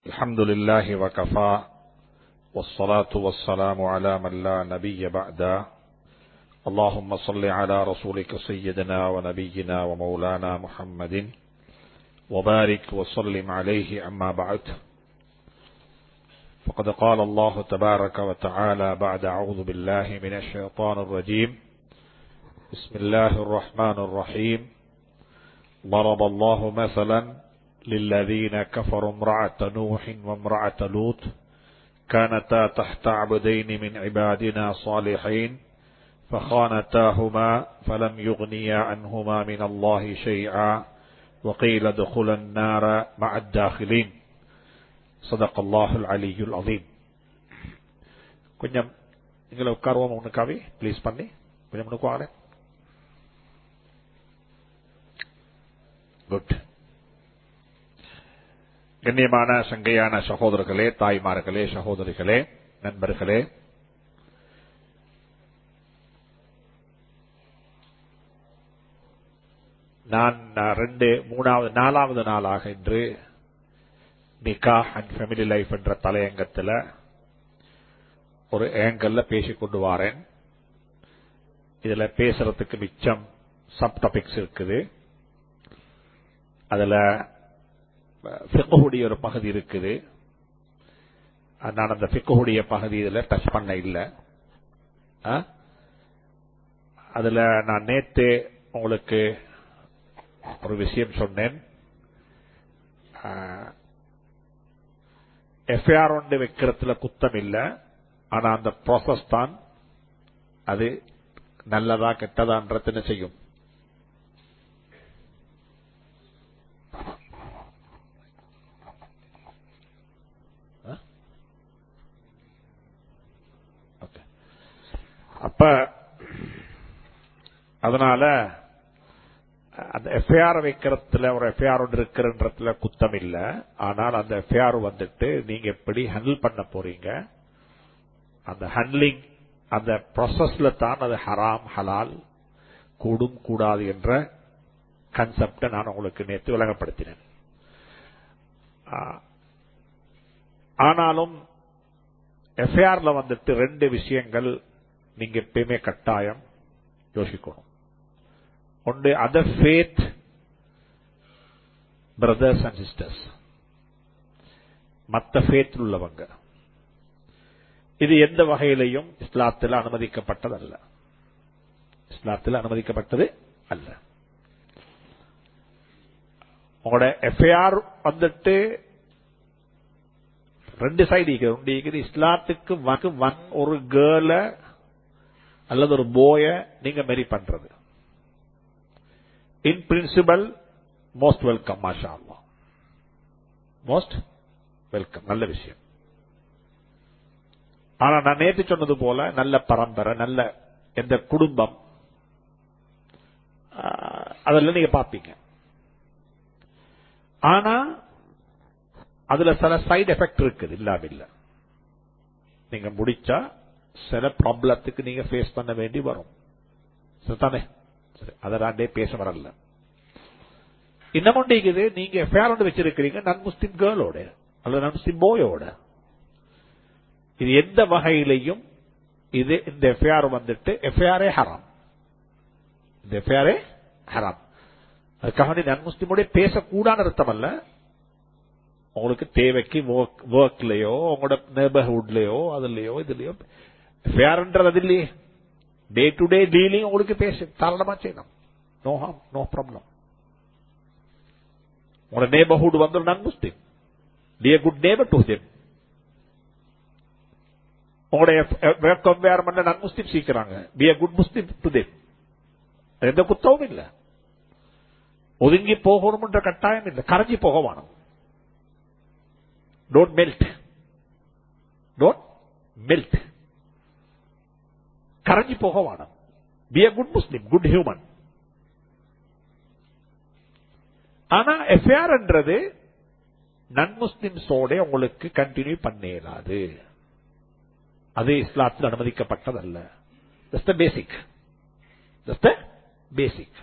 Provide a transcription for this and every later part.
الحمد لله وكفى والصلاة والسلام على من لا نبي بعد اللهم صل على رسولك سيدنا ونبينا ومولانا محمد وبارك وسلم عليه أما بعد فقد قال الله تبارك وتعالى بعد أعوذ بالله من الشيطان الرجيم بسم الله الرحمن الرحيم ضرب الله مثلا للذين كفروا امرأة نوح وامرأة لوط كانتا تحت عبدين من عبادنا صالحين فخانتاهما فلم يغنيا عنهما من الله شيئا وقيل ادخلا النار مع الداخلين صدق الله العلي العظيم கொஞ்சம் நீங்களை உட்காருவோம் உனக்காவே ப்ளீஸ் பண்ணி கொஞ்சம் முன்னுக்கு வாங்க குட் கண்ணியமான சங்கையான சகோதரர்களே தாய்மார்களே சகோதரிகளே நண்பர்களே நான் ரெண்டு மூணாவது நாலாவது நாளாக இன்று நிகா அண்ட் ஃபேமிலி லைஃப் என்ற தலையங்கத்தில் ஒரு ஏங்கல்ல பேசிக்கொண்டு வாரேன் இதுல பேசுறதுக்கு மிச்சம் சப் டாபிக்ஸ் இருக்குது அதுல ஃபிக்குடைய ஒரு பகுதி இருக்குது நான் அந்த ஃபிக்குடைய பகுதி இதில் டச் பண்ண இல்லை அதுல நான் நேத்து உங்களுக்கு ஒரு விஷயம் சொன்னேன் எஃப்ஐஆர் ஒன்று வைக்கிறதுல குத்தம் இல்லை ஆனா அந்த ப்ராசஸ் தான் அது நல்லதா கெட்டதான்றது என்ன செய்யும் அப்ப அதனால அந்த எஃப்ஐஆர் வைக்கிறதுல ஒரு எஃப்ஐஆர் ஒன்று இருக்கிறன்றதுல குத்தம் இல்ல ஆனால் அந்த எஃப்ஐஆர் வந்துட்டு நீங்க எப்படி ஹேண்டில் பண்ண போறீங்க அந்த ஹேண்ட்லிங் அந்த ப்ராசஸ்ல தான் அது ஹராம் ஹலால் கூடும் கூடாது என்ற கன்செப்டை நான் உங்களுக்கு நேற்று விளங்கப்படுத்தினேன் ஆனாலும் எஃப்ஐஆர்ல வந்துட்டு ரெண்டு விஷயங்கள் நீங்க எப்பயுமே கட்டாயம் யோசிக்கணும் ஒன்று other faith brothers and sisters மற்ற ஃபேத் உள்ளவங்க இது எந்த வகையிலையும் இஸ்லாத்தில் அனுமதிக்கப்பட்டதல்ல இஸ்லாத்தில் அனுமதிக்கப்பட்டது அல்ல உங்களோட எஃப்ஐஆர் வந்துட்டு ரெண்டு சைடு ஒன்று இருக்குது இஸ்லாத்துக்கு வன் ஒரு கேர்ல அல்லது ஒரு போய நீங்க மெரி பண்றது இன் பிரின்சிபல் மோஸ்ட் வெல்கம் மாஷா மோஸ்ட் வெல்கம் நல்ல விஷயம் ஆனா நான் நேற்று சொன்னது போல நல்ல பரம்பரை நல்ல எந்த குடும்பம் அதெல்லாம் நீங்க பாப்பீங்க ஆனா அதுல சில சைடு எஃபெக்ட் இருக்குது இல்லாம இல்ல நீங்க முடிச்சா சில ப்ராப்ளத்துக்கு நீங்க ஃபேஸ் பண்ண வேண்டி வரும் சரிதானே சரி அதை நான் பேச வரல இன்னமும் இருக்குது நீங்க எஃப்ஐஆர் ஒன்று வச்சிருக்கிறீங்க நன் முஸ்லிம் கேர்ளோட அல்லது நன் முஸ்லிம் போயோட இது எந்த வகையிலையும் இது இந்த எஃப்ஐஆர் வந்துட்டு எஃப்ஐஆரே ஹராம் இந்த எஃப்ஐஆரே ஹராம் அதுக்காக நன் முஸ்லிமோட பேசக்கூடாத அர்த்தம் அல்ல உங்களுக்கு தேவைக்கு ஒர்க்லயோ உங்களோட நெபர்ஹுட்லயோ அதுலயோ இதுலயோ ஃபேர்ன்றது அது இல்லையே டே டு டே டீலிங் உங்களுக்கு பேச தாராளமா செய்யணும் நோ ஹாம் நோ ப்ராப்ளம் உங்களோட நேபர்ஹுட் வந்து நான் Muslim be good neighbour to them உங்களுடைய கம்பேர்மெண்ட் நான் முஸ்லீம் சீக்கிறாங்க be good Muslim to them எந்த குத்தவும் இல்லை ஒதுங்கி போகணும்ன்ற கட்டாயம் இல்லை கரைஞ்சி போக வேணும் டோன்ட் மெல்ட் டோன்ட் மெல்ட் கரைஞ்சி போக வேணும் be a good Muslim good human ஆனா எஃப்ஐஆர்ன்றது நன் முஸ்லிம்ஸோட உங்களுக்கு கண்டினியூ பண்ணேலாது அது இஸ்லாத்தில் அனுமதிக்கப்பட்டதல்ல பேசிக் பேசிக்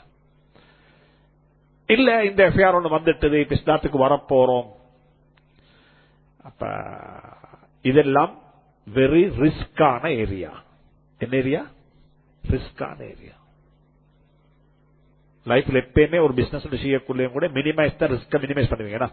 இல்ல இந்த எஃப்ஐஆர் ஒன்று வந்துட்டது இப்ப இஸ்லாத்துக்கு வரப்போறோம் அப்ப இதெல்லாம் வெரி ரிஸ்கான ஏரியா என்ன ஏரியா ரிஸ்கான ஏரியா லைஃப்ல எப்பயுமே ஒரு பிசினஸ் செய்யக்குள்ளேயும் கூட மினிமைஸ் தான் ரிஸ்க மினிமைஸ் பண்ணுவீங்கன்னா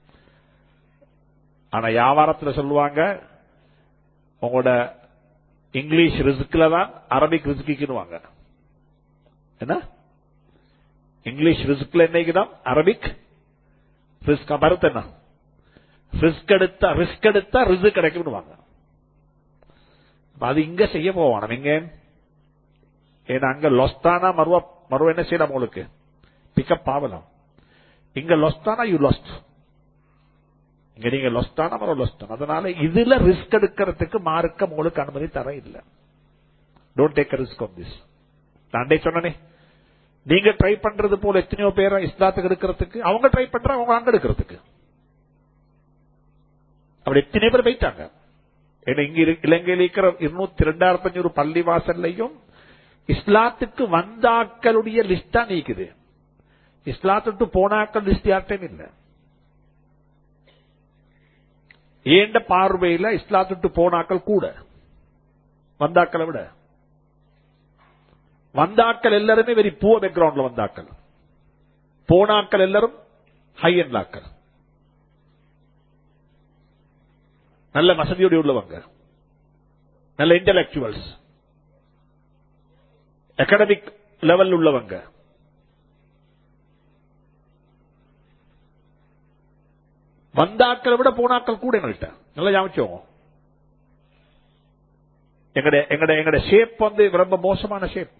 ஆனா வியாபாரத்துல சொல்லுவாங்க உங்களோட இங்கிலீஷ் ரிஸ்க்ல தான் அரபிக் ரிஸ்கிக்குவாங்க என்ன இங்கிலீஷ் ரிஸ்க்ல என்னைக்குதான் அரபிக் ரிஸ்க் மறுத்து என்ன ரிஸ்க் எடுத்தா ரிஸ்க் எடுத்தா ரிஸ்க் கிடைக்கும்னுவாங்க அது இங்க செய்ய போவான் இங்க ஏன்னா அங்க லொஸ்தானா மறுவா மறுவ என்ன செய்யலாம் உங்களுக்கு பிக்கப் ஆகலாம் இங்க லொஸ்தானா யூ லாஸ்ட் இங்க நீங்க லொஸ்தானா மறுவ லொஸ்தான் அதனால இதுல ரிஸ்க் எடுக்கிறதுக்கு மார்க்க உங்களுக்கு அனுமதி தர இல்ல don't take risk on this நான் சொன்னனே நீங்க ட்ரை பண்றது போல எத்தனையோ பேரை இஸ்லாத்துக்கு எடுக்கிறதுக்கு அவங்க ட்ரை பண்றாங்க அவங்க அங்க எடுக்கிறதுக்கு அப்படி எத்தனை பேர் போயிட்டாங்க ஏன்னா இங்க இலங்கையில் இருக்கிற இருநூத்தி ரெண்டாயிரத்தி அஞ்சூறு பள்ளி வாசல்லையும் இஸ்லாத்துக்கு வந்தாக்களுடைய லிஸ்டா நீக்குது இஸ்லாத்துட்டு போனாக்கள் லிஸ்ட் யார்ட்டையும் இல்ல ஏண்ட பார்வையில இஸ்லாத்துட்டு போனாக்கள் கூட வந்தாக்களை விட வந்தாக்கள் எல்லாருமே வெரி புவர் பேக்ரவுண்ட்ல வந்தாக்கள் போனாக்கள் எல்லாரும் ஹை அண்ட் லாக்கள் நல்ல வசதியோடு உள்ளவங்க நல்ல இன்டலெக்சுவல்ஸ் அகாடமிக் லெவல் உள்ளவங்க வந்தாக்களை விட போனாக்கள் கூட எங்கள்கிட்ட நல்லா ஞாபகம் எங்கட எங்கட எங்கட ஷேப் வந்து ரொம்ப மோசமான ஷேப்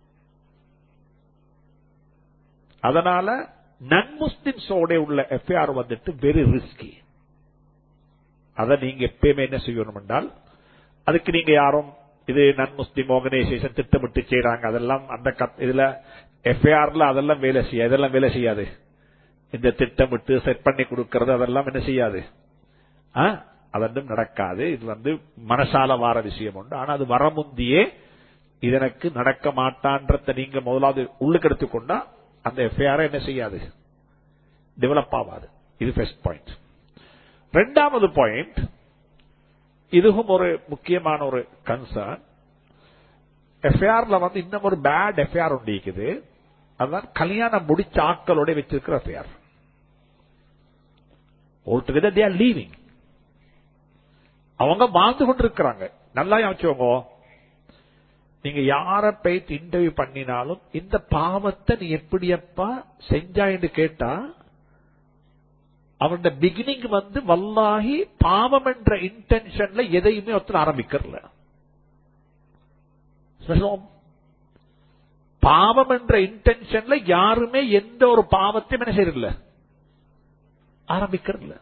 அதனால நன் முஸ்லிம்ஸோட உள்ள எஃப்ஐஆர் வந்துட்டு வெரி ரிஸ்கி அதை நீங்க எப்பயுமே என்ன செய்யணும் என்றால் அதுக்கு நீங்க யாரும் இது நன் முஸ்லிம் ஆர்கனைசேஷன் திட்டமிட்டு செய்யறாங்க அதெல்லாம் அந்த இதுல எஃப்ஐஆர்ல அதெல்லாம் வேலை செய்யாது இதெல்லாம் வேலை செய்யாது இந்த திட்டமிட்டு செட் பண்ணி கொடுக்கறது அதெல்லாம் என்ன செய்யாது அதெல்லாம் நடக்காது இது வந்து மனசால வார விஷயம் உண்டு ஆனா அது வர முந்தியே இது எனக்கு நடக்க மாட்டான்றத நீங்க முதலாவது உள்ளுக்கு எடுத்துக்கொண்டா அந்த எஃப்ஐஆர் என்ன செய்யாது டெவலப் ஆகாது இது ஃபர்ஸ்ட் பாயிண்ட் ரெண்டாவது பாயிண்ட் இதுவும் ஒரு முக்கியமான ஒரு கன்சர்ன் எஃப்ஐஆர்ல வந்து இன்னும் ஒரு பேட் எஃப்ஐஆர் ஒன்று இருக்குது அதுதான் கல்யாணம் முடிச்ச ஆக்களோட வச்சிருக்கிற எஃப்ஐஆர் ஆல்டுகெதர் தே ஆர் லீவிங் அவங்க வாழ்ந்து கொண்டிருக்கிறாங்க நல்லா யோசிச்சவங்க நீங்க யார போயிட்டு இன்டர்வியூ பண்ணினாலும் இந்த பாவத்தை நீ எப்படியப்பா செஞ்சாயின்னு கேட்டா அவருடைய பிகினிங் வந்து வல்லாகி பாவம் என்ற இன்டென்ஷன்ல எதையுமே ஒருத்தர் ஆரம்பிக்கிறல பாவம் என்ற இன்டென்ஷன்ல யாருமே எந்த ஒரு பாவத்தையும் என்ன செய்யறதில்ல ஆரம்பிக்கிறதில்ல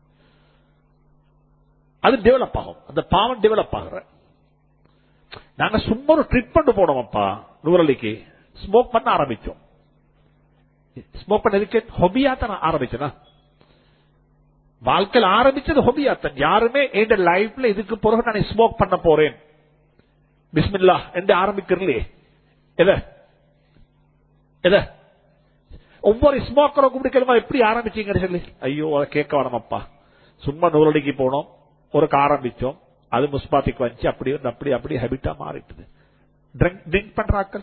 அது டெவலப் ஆகும் அந்த பாவம் டெவலப் ஆகுற நாங்க சும்மா ஒரு ட்ரிப் பண்ணி போனோம் அப்பா நூறலிக்கு ஸ்மோக் பண்ண ஆரம்பிச்சோம் ஸ்மோக் பண்ணதுக்கு ஹொபியா தான் ஆரம்பிச்சனா வாழ்க்கையில் ஆரம்பிச்சது ஹொபியாத்தன் யாருமே என் லைஃப்ல இதுக்கு பிறகு நான் ஸ்மோக் பண்ண போறேன் பிஸ்மில்லா என்று ஆரம்பிக்கிறீங்களே எத எத ஒவ்வொரு ஸ்மோக்கரை கூப்பிடுக்கலுமா எப்படி ஆரம்பிச்சீங்கன்னு சொல்லி ஐயோ அதை கேட்க வேணாமப்பா சும்மா நூலடிக்கு போனோம் ஒரு ஆரம்பிச்சோம் அது முஸ்பாத்திக்கு வந்துச்சு அப்படி வந்து அப்படி அப்படி ஹேபிட்டா மாறிட்டுது ட்ரிங்க் பண்றாக்கள்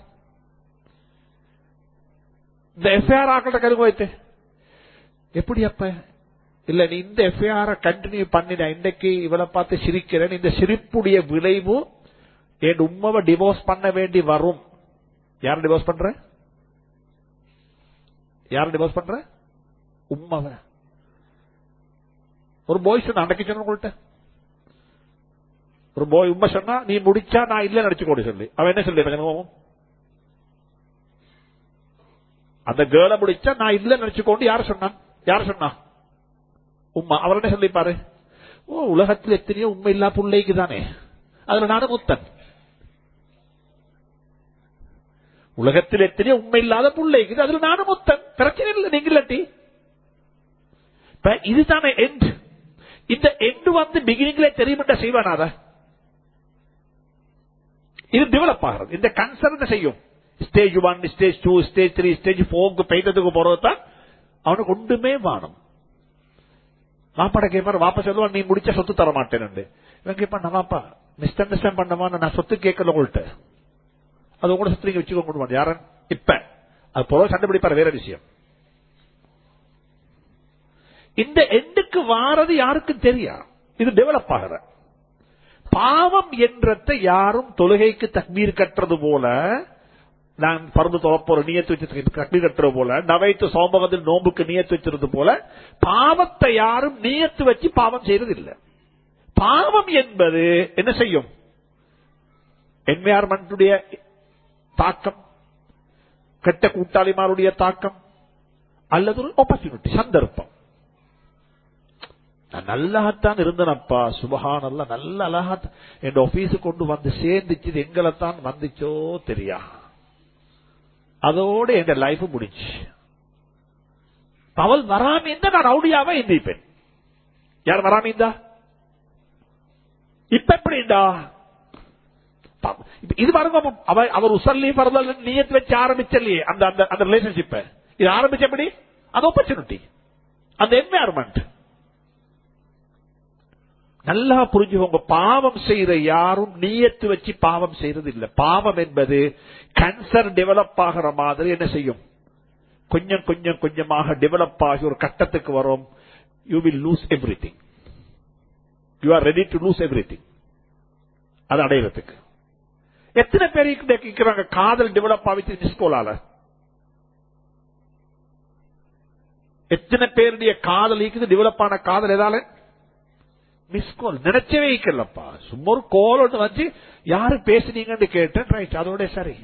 இந்த எஃப்ஐஆர் ஆக்கள்கிட்ட கருவாய்த்து எப்படி அப்ப இல்ல நீ இந்த எஃப்ஐஆர் கண்டினியூ பண்ணின இன்னைக்கு இவளை பார்த்து சிரிக்கிறேன் இந்த சிரிப்புடைய விளைவு என் உண்மாவை டிவோர்ஸ் பண்ண வேண்டி வரும் யார் டிவோர்ஸ் பண்ற யார் டிவோர்ஸ் பண்ற உண்மாவ ஒரு பாய் சொன்ன அன்னைக்கு சொன்ன உங்கள்கிட்ட ஒரு பாய் உண்மை சொன்னா நீ முடிச்சா நான் இல்ல நடிச்சுக்கோடி சொல்லி அவன் என்ன சொல்லி எனக்கு அனுபவம் அந்த கேர்ளை முடிச்சா நான் இல்ல நினைச்சுக்கொண்டு யார் சொன்னான் யார் சொன்னா உம்மா அவர் என்ன சொல்லிப்பாரு ஓ உலகத்தில் எத்தனையோ உண்மை இல்லா பிள்ளைக்கு தானே அதுல நானும் முத்தன் உலகத்தில் எத்தனையோ உண்மை இல்லாத பிள்ளைக்கு அதுல நானும் முத்தன் பிரச்சனை இல்லை நீங்க இல்லாட்டி இதுதானே எண்ட் இந்த எண்டு வந்து பிகினிங்ல தெரியும் செய்வானாத இது டெவலப் ஆகிறது இந்த கன்சர்ன் செய்யும் stage one stage two stage three stage போருக்கு பெய்ததுக்கு போறதுதான் அவனுக்கு ஒன்றுமே வாணும் வாப்பாட கேட்பாரு வாப்பா சொல்லுவான் நீ முடிச்ச சொத்து தர மாட்டேன்னு இவன் கேட்பான் நான் வாப்பா மிஸ் அண்டர்ஸ்டாண்ட் பண்ணமா நான் சொத்து கேட்கல உங்கள்கிட்ட அது உங்களோட சொத்து நீங்க வச்சுக்கோங்க யாரன் இப்ப அது போல சண்டை பிடிப்பாரு வேற விஷயம் இந்த எண்டுக்கு வாரது யாருக்கும் தெரியா இது டெவலப் ஆகிற பாவம் என்றத்தை யாரும் தொழுகைக்கு தக்மீர் கட்டுறது போல நான் பறந்து தொலைப்போற நியத்து வச்சு தக்மீர் கட்டுறது போல நவைத்து சோம்பகத்தில் நோம்புக்கு நியத்து வச்சிருது போல பாவத்தை யாரும் நியத்து வச்சு பாவம் செய்யறது இல்ல பாவம் என்பது என்ன செய்யும் என்விரான்மெண்டுடைய தாக்கம் கெட்ட கூட்டாளிமாருடைய தாக்கம் அல்லது ஒரு ஆப்பர்ச்சுனிட்டி சந்தர்ப்பம் நான் நல்லாத்தான் இருந்தனப்பா சுபஹானல்ல நல்ல அழகா என் ஆபீஸு கொண்டு வந்து சேர்ந்துச்சு இது எங்களைத்தான் வந்துச்சோ தெரியா அதோட என் லைஃப் முடிச்சு அவள் வராம இருந்தா நான் ரவுடியாவா எந்திப்பேன் யார் வராம இருந்தா இப்ப எப்படிண்டா இது பாருங்க அவர் அவர் உசல்லி பரதல் நீயத்து வச்சு ஆரம்பிச்சலையே அந்த அந்த ரிலேஷன்ஷிப்ப இது ஆரம்பிச்ச எப்படி அது ஆப்பர்ச்சுனிட்டி அந்த என்வாயர்மெண்ட் நல்லா புரிஞ்சுக்கோங்க பாவம் செய்யற யாரும் நீயத்து வச்சு பாவம் செய்யறது இல்ல பாவம் என்பது கேன்சர் டெவலப் ஆகிற மாதிரி என்ன செய்யும் கொஞ்சம் கொஞ்சம் கொஞ்சமாக டெவலப் ஆகி ஒரு கட்டத்துக்கு வரும் you will lose everything you are ready to lose everything அது அடையிறதுக்கு எத்தனை பேர் இருக்கிறாங்க காதல் டெவலப் ஆகிச்சு மிஸ்கோலால எத்தனை பேருடைய காதல் இருக்குது டெவலப் ஆன காதல் எதால மிஸ் கால் நினைச்சவே வைக்கலப்பா சும்மா ஒரு கோல் ஒன்று வச்சு யாரு பேசுனீங்கன்னு கேட்டேன் ரைட் அதோட சரி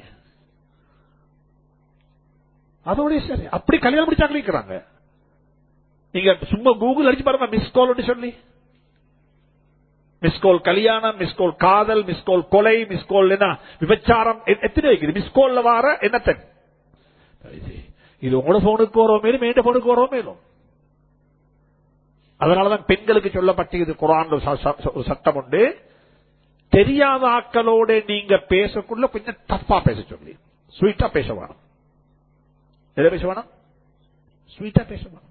அதோட சரி அப்படி கல்யாணம் முடிச்சாங்க வைக்கிறாங்க நீங்க சும்மா கூகுள் அடிச்சு பாருங்க மிஸ் கால் சொல்லி மிஸ்கோல் கல்யாணம் மிஸ்கோல் காதல் மிஸ்கோல் கொலை மிஸ்கோல் என்ன விபச்சாரம் எத்தனை வைக்குது மிஸ்கோல்ல வார என்னத்தை இது உங்களோட போனுக்கு வரோம் மேலும் என் போனுக்கு வரோம் மேலும் அதனாலதான் பெண்களுக்கு சொல்லப்பட்டது குரான் ஒரு சட்டம் உண்டு தெரியாத ஆக்களோட நீங்க பேசக்குள்ள கொஞ்சம் டஃபா பேச சொல்லி ஸ்வீட்டா பேச வேணும் எதை பேச வேணும் ஸ்வீட்டா பேச வேணும்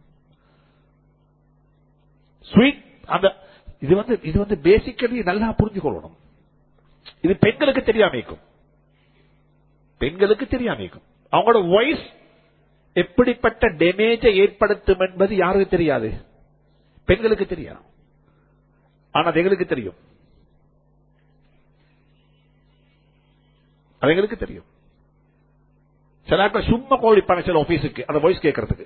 ஸ்வீட் அந்த இது வந்து இது வந்து பேசிக்கலி நல்லா புரிஞ்சுக்கொள்ளணும் இது பெண்களுக்கு தெரியாமைக்கும் பெண்களுக்கு தெரியாமைக்கும் அவங்களோட வாய்ஸ் எப்படிப்பட்ட டேமேஜை ஏற்படுத்தும் என்பது யாருக்கு தெரியாது பெண்களுக்கு தெரியாது ஆனா அது எங்களுக்கு தெரியும் அது எங்களுக்கு தெரியும் சில சும்மா கோழிப்பான சில ஆபீஸுக்கு அந்த வாய்ஸ் கேட்கறதுக்கு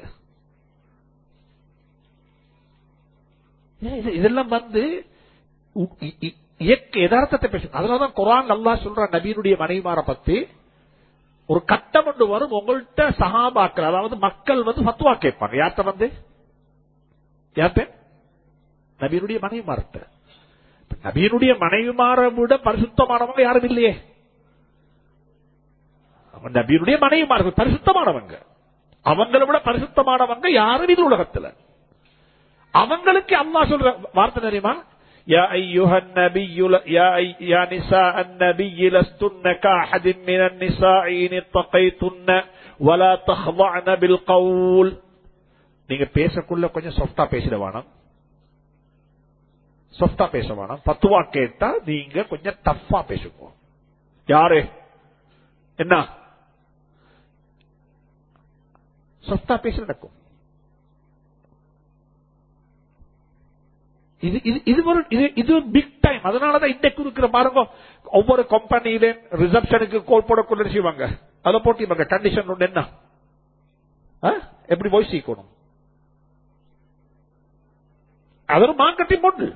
இதெல்லாம் வந்து யதார்த்தத்தை பேசும் அதனாலதான் குரான் நல்லா சொல்ற நபீனுடைய மனைவிமார பத்தி ஒரு கட்டம் ஒன்று வரும் உங்கள்கிட்ட சகாபாக்கள் அதாவது மக்கள் வந்து ஃபத்துவா கேட்பாங்க யார்கிட்ட வந்து யார்கிட்ட நபீனுடைய மனைவிமார்கிட்ட நபீனுடைய மனைவிமார விட பரிசுத்தமானவங்க யாரும் இல்லையே நபீனுடைய மனைவிமார்கள் பரிசுத்தமானவங்க அவங்களை விட பரிசுத்தமானவங்க யாரும் இல்லை உலகத்துல அவங்களுக்கு அம்மா சொல்ற வார்த்தை தெரியுமா يا أيها النبي يا يا نساء النبي لستن كأحد من النساء إن اتقيتن ولا تخضعن بالقول நீங்க பேசக்குள்ள கொஞ்சம் சாஃப்டா பேசிட வேணாம் சாஃப்டா பேச வேணாம் பத்துவா கேட்டா நீங்க கொஞ்சம் டஃபா பேசுங்க யாரு என்ன சாஃப்டா பேச நடக்கும் இது இது இது ஒரு இது இது ஒரு பிக் டைம் அதனாலதான் இன்றைக்கு இருக்கிற பாருங்க ஒவ்வொரு கம்பெனியில ரிசப்ஷனுக்கு கோல் போடக்குள்ள செய்வாங்க அதை போட்டு இவங்க கண்டிஷன் ஒன்று என்ன எப்படி போய் சீக்கணும் அது ஒரு மார்க்கெட்டிங் போட்டு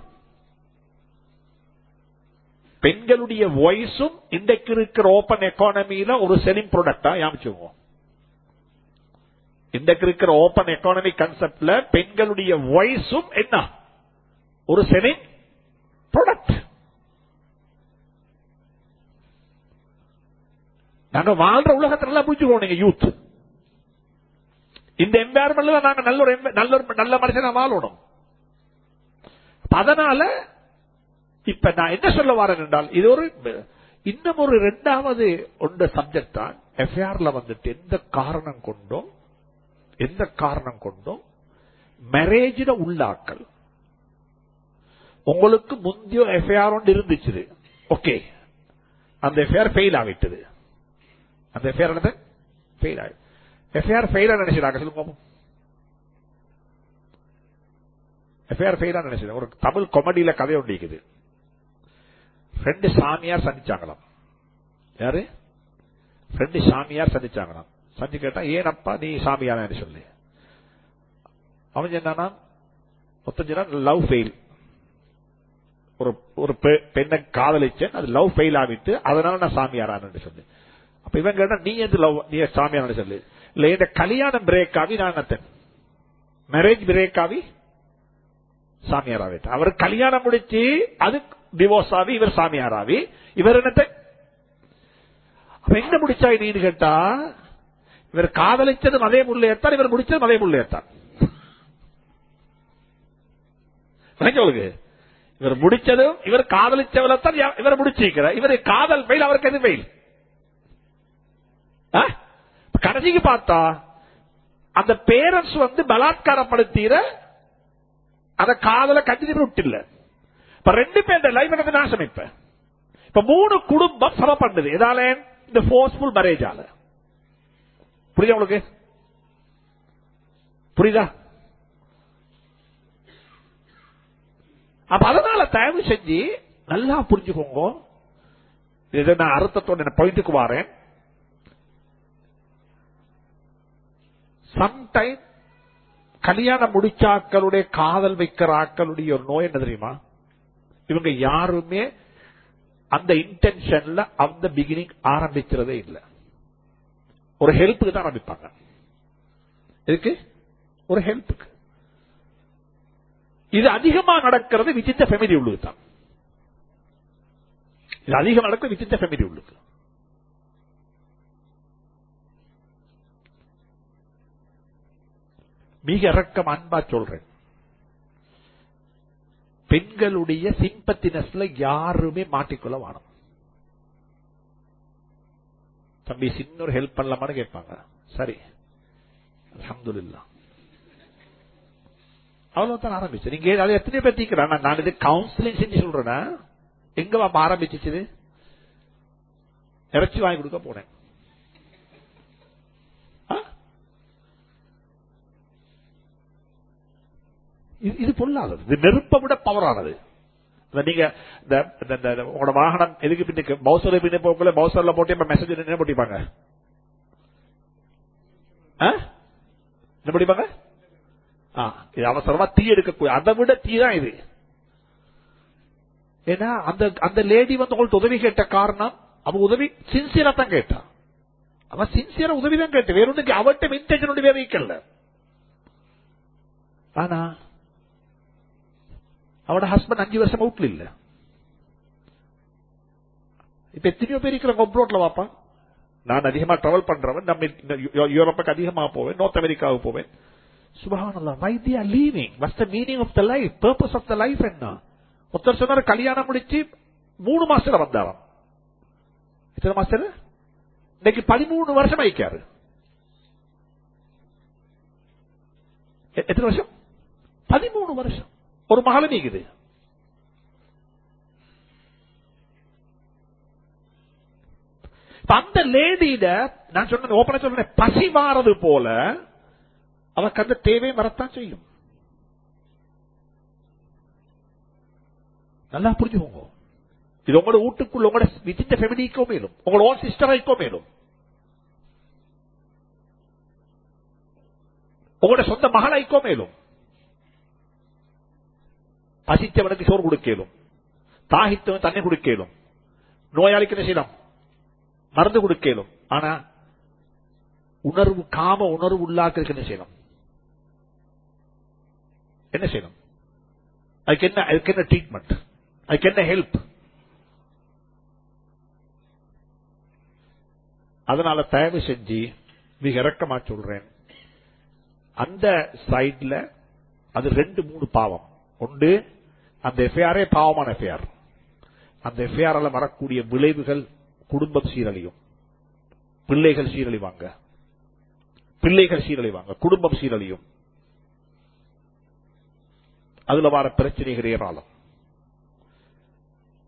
பெண்களுடைய வாய்ஸும் இன்றைக்கு இருக்கிற ஓபன் எக்கானமியில ஒரு செலிங் ப்ராடக்டா யாமிச்சுவோம் இன்றைக்கு இருக்கிற ஓபன் எக்கானமி கன்செப்ட்ல பெண்களுடைய வாய்ஸும் என்ன ஒரு செலிங் ப்ராடக்ட் நாங்க வாழ்ற உலகத்துல எல்லாம் புரிஞ்சுக்கோம் நீங்க யூத் இந்த என்வாயர்மெண்ட்ல நாங்க நல்ல ஒரு நல்ல ஒரு நல்ல மனுஷனா வாழணும் அதனால இப்ப நான் என்ன சொல்ல வரேன் என்றால் இது ஒரு இன்னும் ஒரு இரண்டாவது ஒன்ற சப்ஜெக்ட் தான் எஃப்ஐஆர்ல வந்துட்டு எந்த காரணம் கொண்டும் எந்த காரணம் கொண்டும் மேரேஜில உள்ளாக்கள் உங்களுக்கு முந்தைய எஃப்ஐஆர் ஒன்று இருந்துச்சு ஓகே அந்த எஃப்ஐஆர் ஃபெயில் ஆகிட்டது அந்த எஃப்ஐஆர் என்னது ஃபெயில் ஆகி எஃப்ஐஆர் ஃபெயிலா நினைச்சாங்க சொல்லுங்க பாப்போம். எஃப்ஐஆர் ஃபெயிலா நினைச்சது ஒரு தமிழ் காமெடியில கதை ஒன்று இருக்குது ரெண்டு சாமியார் சந்திச்சாங்களாம் யாரு ரெண்டு சாமியார் சந்திச்சாங்களாம் சந்தி கேட்டா ஏனப்பா நீ சாமியானு சொல்லி அவன் என்னன்னா ஒத்தஞ்சனா லவ் ஃபெயில் ஒரு ஒரு பெ- பெண்ணை காதலிச்சேன் அது லவ் ஃபெயில் ஆகிட்டு அதனால நான் சாமியாரான்னு சொல்லி அப்ப இவன் கேட்டா நீ எது லவ் நீ சாமியார்னு சொல்லி இல்ல இந்த கல்யாணம் பிரேக் ஆகி நான் என்னத்தேன் மேரேஜ் பிரேக் ஆகி சாமியார் ஆகிட்டு அவர் கல்யாணம் முடிச்சு அது டிவோர்ஸ் ஆகி இவர் சாமியார் ஆகி இவர் என்னத்தை அப்ப எங்க முடிச்சா நீன்னு கேட்டா இவர் காதலிச்சதும் அதே முள்ளையத்தான் இவர் முடிச்சதும் அதே முள்ளையத்தான் உங்களுக்கு இவர் முடிச்சதும் இவர் காதலிச்சவளைத்தான் இவர் முடிச்சிருக்கிறார் இவர் காதல் ஃபெயில் அவருக்கு எது ஃபெயில் கடைசிக்கு பார்த்தா அந்த பேரண்ட்ஸ் வந்து பலாத்காரப்படுத்திற அந்த காதல கண்டினியூ விட்டில்ல இப்ப ரெண்டு பேர் லைஃப் எனக்கு நாசம் இப்ப இப்ப மூணு குடும்பம் சம பண்ணுது எதால இந்த போர்ஸ்ஃபுல் மேரேஜால புரியுதா உங்களுக்கு புரியுதா அப்ப அதனால தயவு செஞ்சு நல்லா புரிஞ்சுக்கோங்க இதை நான் அர்த்தத்தோட என்ன பாயிண்ட்டுக்கு வரேன் சம்டைம் கல்யாணம் முடிச்சாக்களுடைய காதல் வைக்கிற ஆக்களுடைய ஒரு நோய் என்ன தெரியுமா இவங்க யாருமே அந்த இன்டென்ஷன்ல அந்த பிகினிங் ஆரம்பிக்கிறதே இல்லை ஒரு ஹெல்ப்புக்கு தான் ஆரம்பிப்பாங்க எதுக்கு ஒரு ஹெல்ப்புக்கு இது அதிகமா நடக்கிறது விசித்த ஃபேமிலி உள்ளுக்கு தான் இது அதிகம் நடக்கிறது விசித்த ஃபேமிலி உள்ளுக்கு மிக இறக்கம் அன்பா சொல்றேன் பெண்களுடைய சிம்பத்தினஸ்ல யாருமே மாட்டிக்கொள்ள வேணும் தம்பி சின்ன ஒரு ஹெல்ப் பண்ணலாமான்னு கேட்பாங்க சரி அல்ஹம்துலில்லாஹ் அவ்வளவுதான் ஆரம்பிச்சு நீங்க அதை எத்தனை பேர் தீக்கிறா நான் இது கவுன்சிலிங் செஞ்சு சொல்றேன்னா எங்க பாப்பா ஆரம்பிச்சிச்சு இறைச்சி வாங்கி கொடுக்க போனேன் ஆ? இது- இது பொல்லாதது இது நெருப்பை விட பவரானது இந்த நீங்க இந்த இந்த- இந்த- இந்த உங்களோட வாகனம் எதுக்கு பின்னுக்கு பவுசர்ல பின்ன போக்குள்ள பவுசர்ல போட்டு இப்ப மெசேஜ் என்ன போட்டிப்பாங்க ஆ? என்ன படிப்பாங்க ஆ, இது அவசரமா தீ எடுக்கக்கூடிய அதை விட தீ தான் இது ஏன்னா அந்த அந்த லேடி வந்து உங்களுக்கு உதவி கேட்ட காரணம் அவ உதவி சின்சியரா தான் கேட்டா அவன் சின்சியரா உதவி தான் கேட்ட வேற ஒன்றுக்கு அவட்ட இன்டென்ஷன் வேற வைக்கல ஆனா அவட ஹஸ்பண்ட் அஞ்சு வருஷம் அவுட்ல இல்ல இப்ப எத்தனையோ பேர் இருக்கிற அப்ரோட்ல வாப்பா நான் அதிகமா டிராவல் பண்றவன் நம்ம இந்த யூ- யூரோப்புக்கு அதிகமா போவேன் நார்த் அமெரிக்காவுக்கு போவேன் சுபஹானல்லாஹ் why they are leaving what's the meaning of the life purpose of the life என்ன ஒருத்தர் சொன்னார் கல்யாணம் முடிச்சு மூணு மாசத்துல வந்தாராம் எத்தனை மாசத்துல இன்னைக்கு பதிமூணு வருஷம் ஆயிக்காரு எ- எத்தனை வருஷம் பதிமூணு வருஷம் ஒரு மகள நீக்குது இப்ப அந்த லேடியிட நான் சொன்ன ஓப்பனா சொல்றேன் பசி மாறது போல அவனுக்கு அந்த தேவை வரத்தான் செய்யும் நல்லா புரிஞ்சுக்கோங்க இது உங்களோட வீட்டுக்குள்ள உங்களோட விசித்த ஃபெமிலிக்கோ மேலும் உங்களோட ஓன் சிஸ்டரைக்கோ மேலும் உங்களோட சொந்த மகளைக்கோ மேலும் பசித்தவனுக்கு சோறு கொடுக்கலும் தாகித்தவன் தண்ணி கொடுக்கலும் நோயாளிக்கு என்ன செய்யலாம் மருந்து கொடுக்கலும் ஆனா உணர்வு காம உணர்வு உள்ளாக்கிறதுக்கு என்ன செய்யணும் என்ன செய்யணும் அதுக்கு என்ன அதுக்கு என்ன ட்ரீட்மெண்ட் அதுக்கு என்ன ஹெல்ப் அதனால தயவு செஞ்சு மிக இறக்கமா சொல்றேன் அந்த சைட்ல அது ரெண்டு மூணு பாவம் ஒன்று அந்த எஃப்ஐஆரே பாவமான எஃப்ஐஆர் அந்த எஃப்ஐஆரால வரக்கூடிய விளைவுகள் குடும்பம் சீரழியும் பிள்ளைகள் சீரழிவாங்க பிள்ளைகள் சீரழிவாங்க குடும்பம் சீரழியும் அதுல வர பிரச்சனைகள் ஏராளம்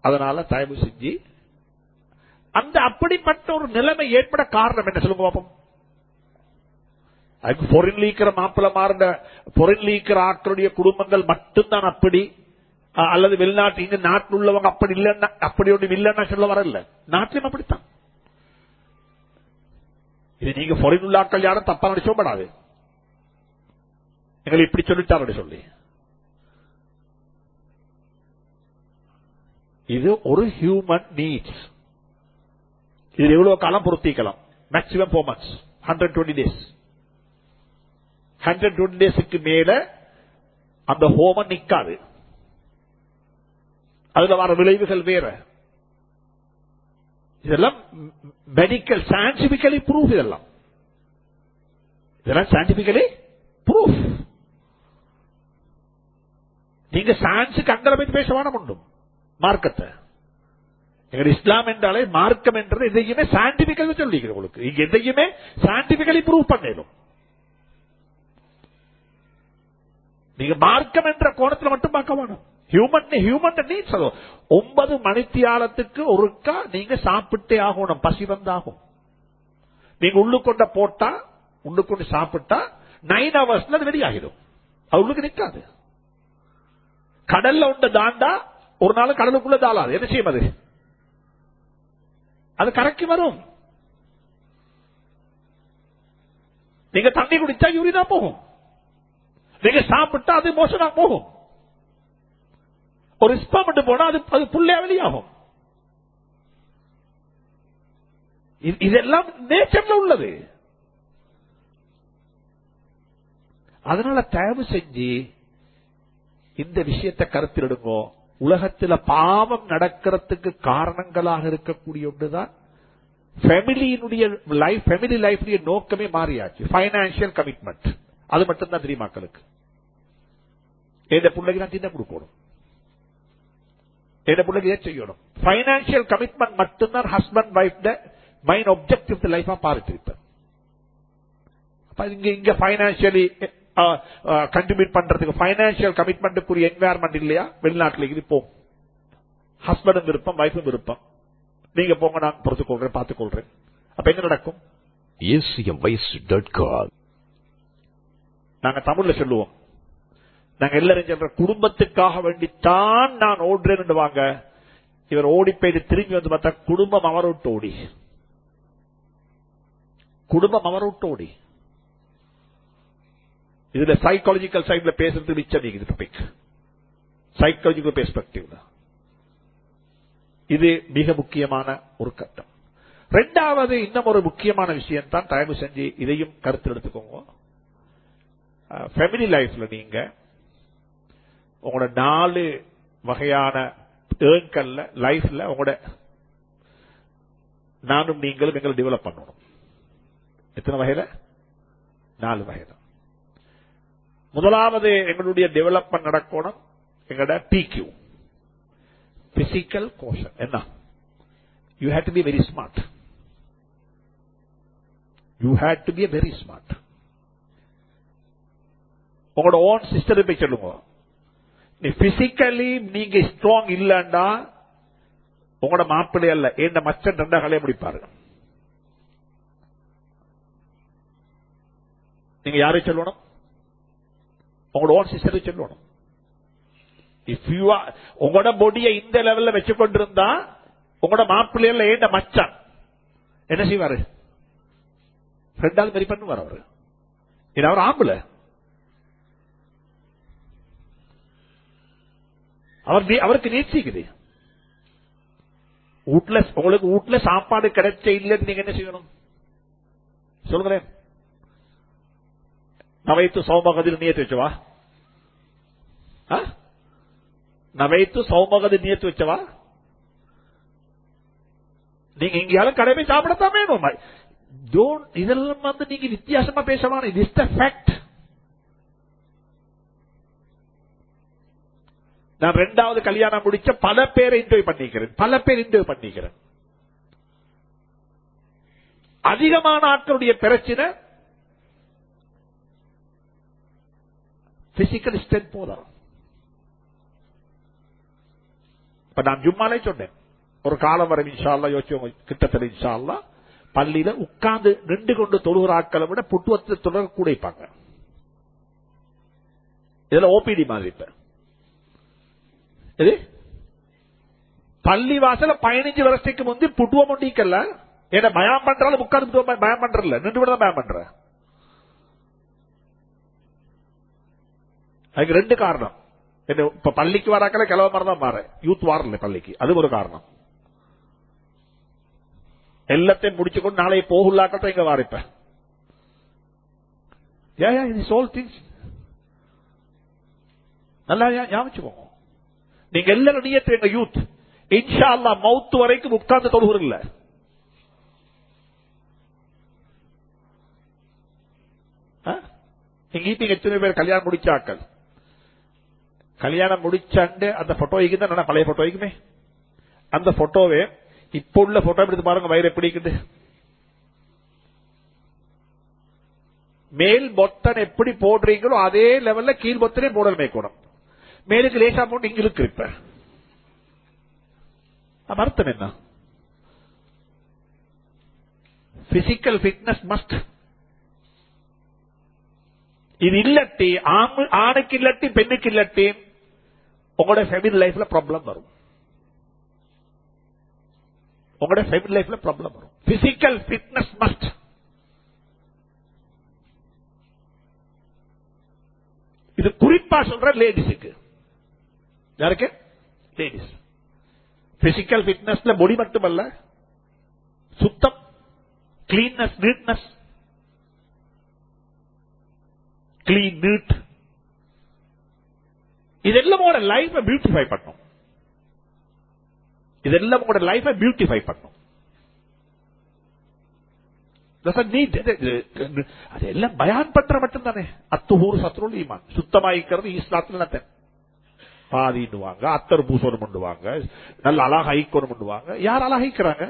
அதனால தயவு செஞ்சு அந்த அப்படிப்பட்ட ஒரு நிலைமை ஏற்பட காரணம் என்ன சொல்லுங்க பாப்போம் அதுக்கு பொறின் லீக்கிற மாப்பிள்ள மாறின பொறின் லீக்கிற ஆட்களுடைய குடும்பங்கள் மட்டும்தான் அப்படி அஹ், அல்லது வெளிநாட்டு இங்க நாட்டில் உள்ளவங்க அப்படி இல்லைன்னா அப்படி ஒன்று இல்லைன்னா சொல்ல வரல நாட்டிலும் அப்படித்தான் இது நீங்க பொறின் உள்ளாக்கள் யாரும் தப்பா நினைச்சோப்படாது எங்களை இப்படி சொல்லிட்டாரு சொல்லி இது ஒரு ஹியூமன் நீட்ஸ் இது எவ்வளவு காலம் பொருத்திக்கலாம் maximum four months hundred twenty days hundred twenty டேஸுக்கு மேல அந்த ஹோமம் நிக்காது அதுல வர விளைவுகள் வேற இதெல்லாம் மெடிக்கல் சயின்டிபிக்கலி ப்ரூஃப் இதெல்லாம் இதெல்லாம் சயின்டிபிக்கலி ப்ரூஃப் நீங்க சயின்ஸுக்கு அங்கே போய் பேச வேணும் உண்டும் மார்க்கத்தை எங்க இஸ்லாம் என்றாலே மார்க்கம் என்றது எதையுமே சயின்டிபிக்கலி சொல்லிக்கிறேன் உங்களுக்கு இங்க எதையுமே சயின்டிபிக்கலி ப்ரூவ் பண்ணிடும் நீங்க மார்க்கம் என்ற கோணத்துல மட்டும் பார்க்க வேணும் ஹியூமன் ஹியூமன் நீட்ஸ் அது ஒன்பது மணித்தியாலத்துக்கு ஒருக்கா நீங்க சாப்பிட்டே ஆகணும் பசி வந்தாகும் நீங்க உள்ளுக்கொண்ட போட்டா உள்ளுக்கொண்டு சாப்பிட்டா நைன் ஹவர்ஸ்ல அது வெளியாகிடும் அது உள்ளுக்கு நிக்காது கடல்ல உண்ட தாண்டா ஒரு நாள் கடலுக்குள்ள தாளாது என்ன செய்யும் அது அது கரைக்கு வரும் நீங்க தண்ணி குடிச்சா யூரினா போகும் நீங்க சாப்பிட்டா அது மோசனா போகும் ஒரு ஸ்பம் போனா அது அது புள்ளையா வெளியாகும் இது- இதெல்லாம் நேச்சர்ல உள்ளது அதனால தயவு செஞ்சு இந்த விஷயத்தை கருத்தில் எடுங்கோ உலகத்துல பாவம் நடக்கிறதுக்கு காரணங்களாக இருக்கக்கூடிய ஒன்றுதான் ஃபேமிலியினுடைய லைஃப் ஃபேமிலி லைஃப்னுடைய நோக்கமே மாறியாச்சு பைனான்சியல் கமிட்மெண்ட் அது மட்டும்தான் தெரியும் மக்களுக்கு எந்த பிள்ளைக்கு நான் தின்ன கொடுக்கணும் எந்த பிள்ளைக்கு ஏன் செய்யணும் பைனான்சியல் கமிட்மெண்ட் மட்டும்தான் ஹஸ்பண்ட் ஒய்ஃப் மைன் ஒப்ஜெக்டிவ் லைஃபா பாரிட்டிருப்பேன் அப்ப இங்க இங்க பைனான்சியலி கண்ட்ரிபியூட் பண்றதுக்கு பைனான்சியல் கமிட்மெண்ட்டுக்குரிய என்வாயர்மெண்ட் இல்லையா வெளிநாட்டுல இருப்போம் ஹஸ்பண்டும் விருப்பம் வைஃபும் விருப்பம் நீங்க போங்க நான் பொறுத்துக் கொள்றேன் பார்த்துக் கொள்றேன் அப்ப என்ன நடக்கும் acmvoice.com. நாங்க தமிழ்ல சொல்லுவோம் நாங்க எல்லாரும் சொல்ற குடும்பத்துக்காக வேண்டித்தான் நான் ஓடுறேன்னு வாங்க இவர் ஓடி போயிட்டு திரும்பி வந்து பார்த்தா குடும்பம் அவரை விட்டு ஓடி குடும்பம் அவரை விட்டு ஓடி இதுல சைக்காலஜிக்கல் சைட்ல பேசுறது மிச்சம் நீங்க டாபிக் சைக்காலஜிக்கல் பெர்ஸ்பெக்டிவ்ல இது மிக முக்கியமான ஒரு கட்டம் ரெண்டாவது இன்னும் ஒரு முக்கியமான விஷயம் தான் தயவு செஞ்சு இதையும் கருத்தில் எடுத்துக்கோங்க ஃபேமிலி லைஃப்ல நீங்க உங்களோட நாலு வகையான ஏர்ன்கள்ல லைஃப்ல உங்களோட நானும் நீங்களும் எங்களை டெவலப் பண்ணணும் எத்தனை வகையில நாலு வகையில முதலாவது எங்களுடைய டெவலப்மெண்ட் நடக்கணும் எங்களோட பிக்யூ பிசிக்கல் கோஷன் என்ன you had to be very smart you had to be very smart உங்களோட ஓன் சிஸ்டர் போய் சொல்லுங்க நீ பிசிக்கலி நீங்க ஸ்ட்ராங் இல்லண்டா உங்களோட மாப்பிள்ளை அல்ல ஏண்ட மச்சன் ரெண்டா கலைய முடிப்பாரு நீங்க யாரை சொல்லணும் உங்களோட ஓன் சிஸ்டரை சொல்லணும் இஃப் யூ உங்களோட பொடியை இந்த லெவல்ல வச்சு கொண்டிருந்தா உங்களோட மாப்பிள்ளையில ஏண்ட மச்சான் என்ன செய்வாரு ரெண்டாவது மாதிரி பண்ணுவார் அவரு இது அவர் ஆம்பளை அவர் நீ- அவருக்கு நீச்சிக்குது வீட்டுல உங்களுக்கு வீட்டுல சாப்பாடு கிடைச்ச இல்லைன்னு நீங்க என்ன செய்யணும் சொல்லுங்களேன் நவைத்து சௌமகதில் நியத்து வச்சவா ஆ? நவைத்து சௌமகதி நியத்து வச்சவா நீங்க எங்கேயாலும் கடை போய் சாப்பிடத்தான் வேணும் Don't- இதெல்லாம் வந்து நீங்க வித்தியாசமா பேசலாம் இது இஸ் த ஃபேக்ட் நான் ரெண்டாவது கல்யாணம் முடிச்ச பல பேரை இன்டர்வியூ பண்ணிக்கிறேன் பல பேர் இன்டர்வியூ பண்ணிக்கிறேன் அதிகமான ஆட்களுடைய பிரச்சனை பிசிக்கல் ஸ்ட்ரென்த் போதும் இப்ப இப்ப நான் ஜும்மாலே சொன்னேன் ஒரு காலம் வரை இன்ஷா அல்லா யோசிச்சு கிட்டத்தட்ட இன்ஷா அல்லா பள்ளியில உட்கார்ந்து நின்று கொண்டு தொழுகிற ஆட்களை விட புட்டுவத்தில் தொடர கூட வைப்பாங்க இதுல ஓபிடி மாதிரி இப்ப இது பள்ளி வாசல பதினஞ்சு வருஷத்துக்கு முந்தி புட்டுவ முடிக்கல ஏன்னா பயம் பண்றாலும் உட்கார்ந்து பயம் பண்றல நின்று விட பயம் பண்ற அதுக்கு ரெண்டு காரணம் என்ன இப்ப பள்ளிக்கு வராக்கல கிளவ மாதிரி தான் மாற யூத் வாரல பள்ளிக்கு அது ஒரு காரணம் எல்லாத்தையும் முடிச்சுக்கொண்டு நாளைக்கு போகுள்ளாக்கத்தான் இங்க வாரிப்ப ஏன் இது சோல் திங்ஸ் நல்லா ஞாபகம் நீங்க எல்லாரும் நீயத்து எங்க யூத் இன்ஷா அல்லா மவுத்து வரைக்கும் உட்கார்ந்து தொழுகிறல்ல இங்க இப்ப எத்தனை பேர் கல்யாணம் முடிச்சாக்கள் கல்யாணம் முடிச்சாண்டு அந்த போட்டோ தான் பழைய போட்டோ வைக்குமே அந்த போட்டோவே இப்ப உள்ள போட்டோ எடுத்து பாருங்க வயிறு எப்படி இருக்குது மேல் பொத்தன் எப்படி போடுறீங்களோ அதே லெவல்ல கீழ் பொத்தனே போடல் மேற்கணும் மேலுக்கு லேசா போட்டு இங்க இருக்கு இப்ப அர்த்தம் என்ன பிசிக்கல் பிட்னஸ் மஸ்ட் இது இல்லட்டி ஆணுக்கு இல்லட்டி பெண்ணுக்கு இல்லட்டி உங்களோட ஃபேமிலி லைஃப்ல ப்ராப்ளம் வரும் உங்களோட ஃபேமிலி லைஃப்ல ப்ராப்ளம் வரும் பிசிக்கல் பிட்னஸ் மஸ்ட் இது குறிப்பா சொல்ற லேடிஸுக்கு யாருக்கு லேடிஸ் பிசிக்கல் பிட்னஸ்ல பொடி மட்டுமல்ல சுத்தம் கிளீன்னஸ் நீட்னஸ் கிளீன் நீட் இதெல்லாம் உங்களோட லைஃப பியூட்டிஃபை பண்ணும் இதெல்லாம் உங்களோட லைஃப பியூட்டிஃபை பண்ணும் அதெல்லாம் பயான் பண்ற மட்டும் தானே அத்துஹூர் சத்ருல் ஈமான் சுத்தமாயிக்கிறது ஈஸ்லாத்துல பாதின்னுவாங்க அத்தர் பூசணும் பண்ணுவாங்க நல்ல அழகா ஐக்கணும் பண்ணுவாங்க யார் அழகிக்கிறாங்க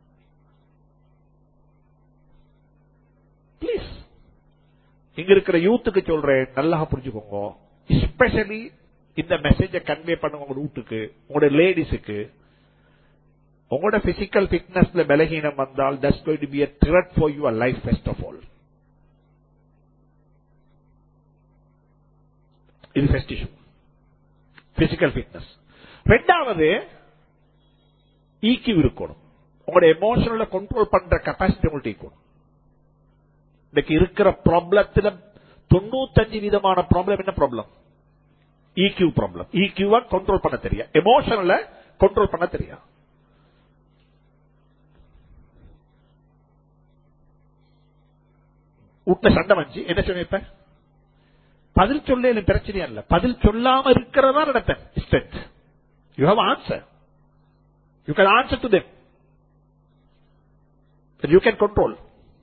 பிளீஸ் இங்க இருக்கிற யூத்துக்கு சொல்றேன் நல்லா புரிஞ்சுக்கோங்க எஸ்பெஷலி இந்த மெசேஜ கன்வே பண்ணுங்க உங்க வீட்டுக்கு உங்களோட லேடிஸுக்கு உங்களோட பிசிக்கல் பிட்னஸ்ல பலகீனம் வந்தால் that's going to be a threat for your life first of all இது ஃபர்ஸ்ட் இஷ்யூ பிசிக்கல் பிட்னஸ் ரெண்டாவது ஈக்கியூ இருக்கணும் உங்களோட எமோஷனல கண்ட்ரோல் பண்ற கெப்பாசிட்டி உங்கள்ட்ட இருக்கணும் இன்னைக்கு இருக்கிற ப்ராப்ளத்துல தொண்ணூத்தஞ்சு விதமான ப்ராப்ளம் என்ன ப்ராப்ளம் ஈக்யூ ப்ராப்ளம் ஈக்யூவா கண்ட்ரோல் பண்ண தெரியா எமோஷனல கண்ட்ரோல் பண்ண தெரியா வீட்டுல சண்டை வந்துச்சு என்ன சொன்ன இப்ப பதில் சொல்ல எனக்கு பிரச்சனையா இல்ல பதில் சொல்லாம இருக்கிறதா நடத்தேன் strength you have answer you can answer to them you can control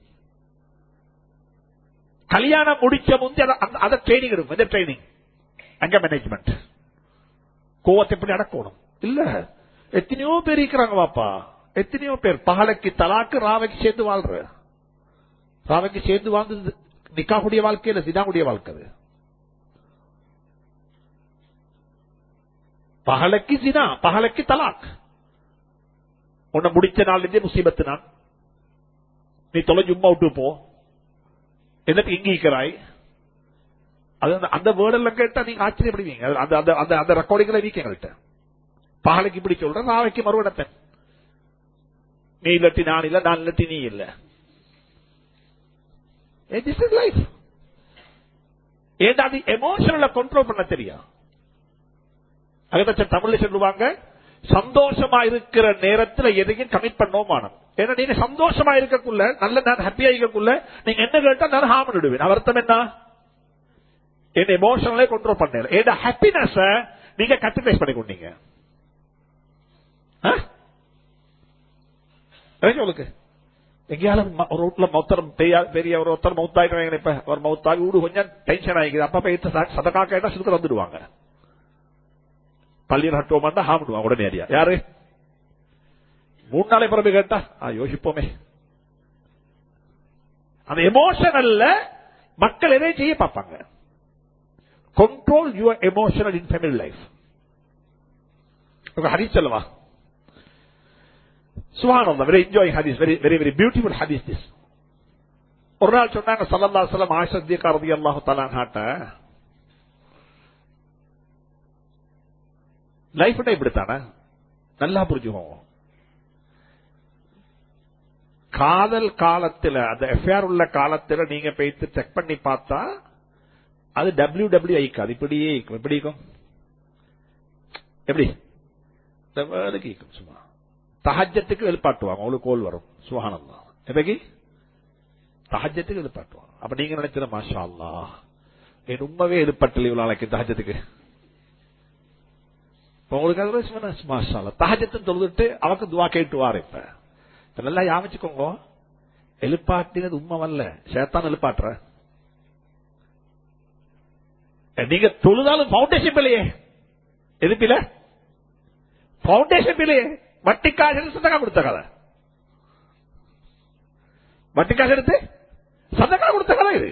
கல்யாணம் முடிச்ச முந்தி அதை ட்ரைனிங் எடுக்கும் எந்த ட்ரைனிங் அங்க மேனேஜ்மெண்ட் கோவத்தை எப்படி அடக்கணும் இல்ல எத்தனையோ பேர் இருக்கிறாங்க வாப்பா எத்தனையோ பேர் பகலைக்கு தலாக்கு ராவைக்கு சேர்ந்து வாழ்ற ராவைக்கு சேர்ந்து வாழ்ந்து நிக்காக்கூடிய வாழ்க்கை இல்ல சினாவுடைய வாழ்க்கை அது பகலைக்கு சினா பகலைக்கு தலாக் உன்னை முடிச்ச நாள் இருந்தே முசீபத்து நான் நீ தொலைஞ்சு உமா விட்டு போ என்னத்து இங்க இருக்கிறாய் அது அந்த வேர்டெல்லாம் கேட்டா நீங்க ஆச்சரியப்படுவீங்க அந்த அந்த அந்த அந்த ரெக்கார்டிங்ல வீக்க எங்கள்கிட்ட பகலைக்கு இப்படி சொல்றேன் நாளைக்கு மறுவடத்தேன் நீ இல்லட்டி நான் இல்ல நான் இல்லட்டி நீ இல்ல திஸ் இஸ் லைஃப் ஏண்டா அது எமோஷனல கண்ட்ரோல் பண்ண தெரியும் அதுதான் தமிழ்ல சொல்லுவாங்க சந்தோஷமா இருக்கிற நேரத்துல எதையும் கமிட் பண்ணவும் மானம் ஏன்னா நீங்க சந்தோஷமா இருக்கக்குள்ள நல்ல நான் ஹாப்பியா இருக்கக்குள்ள நீங்க என்ன கேட்டா நான் ஹார்ம் விடுவேன் அர்த்தம் என்ன என் எமோஷனலே கண்ட்ரோல் பண்ணல என் ஹாப்பினஸ் நீங்க கட்டிலைஸ் பண்ணி கொண்டீங்க உங்களுக்கு எங்கேயாலும் ஒரு வீட்டுல மொத்தம் பெரிய ஒரு ஒருத்தர் மௌத்தாயிட்டு இப்ப ஒரு மௌத்தாகி வீடு கொஞ்சம் டென்ஷன் ஆகிக்குது அப்ப சதக்கா கேட்டா சுருக்க வந்துடுவாங்க பள்ளியில் ஹட்டுவோம் ஹாமிடுவாங்க உடனே அறியா யாரு மூணு நாளை பிறகு கேட்டா யோசிப்போமே அந்த எமோஷனல்ல மக்கள் எதையும் செய்ய பார்ப்பாங்க control your emotional in family life ஒரு ஹதீஸ் சொல்லவா சுஹானல்லாஹ் வெரி என்ஜாய் ஹதீஸ் வெரி வெரி வெரி பியூட்டிஃபுல் ஹதீஸ் திஸ் ஒரு நாள் சொன்னாங்க சல்லல்லா சலம் ஆஷத்தியக்கா ரதி அல்லாஹு தலான்ஹாட்ட லைஃப்னா இப்படித்தானே நல்லா புரிஞ்சுக்கோங்க காதல் காலத்துல அந்த எஃப்ஐஆர் உள்ள காலத்துல நீங்க போயிட்டு செக் பண்ணி பார்த்தா அது டபிள்யூ டபிள்யூ ஐக்காது இப்படியே இருக்கும் எப்படி இருக்கும் எப்படி இந்த வேலைக்கு இருக்கும் சும்மா தஹஜத்துக்கு எழுப்பாட்டுவாங்க உங்களுக்கு கோல் வரும் சுகானம் தான் எப்படிக்கு தஹஜத்துக்கு எழுப்பாட்டுவாங்க அப்ப நீங்க நினைக்கிற மாஷா அல்லா என் உண்மைவே எழுப்பட்டல இவ்வளவு நாளைக்கு தஹஜத்துக்கு இப்ப உங்களுக்கு அது சும்மா மாஷா அல்லா தஹஜத்துன்னு தொழுதுட்டு அவக்கு துவா கேட்டு வாரு இப்ப இப்ப நல்லா யாமிச்சுக்கோங்க எழுப்பாட்டினது உண்மை வரல சேத்தான் எழுப்பாட்டுற நீங்க தொழுதாலும் பவுண்டேஷன் பிள்ளையே எதுப்பில பவுண்டேஷன் பிள்ளையே வட்டி காசு எடுத்து சதக்கா கொடுத்த கதை வட்டி காசு எடுத்து சதக்கா கொடுத்த கதை இது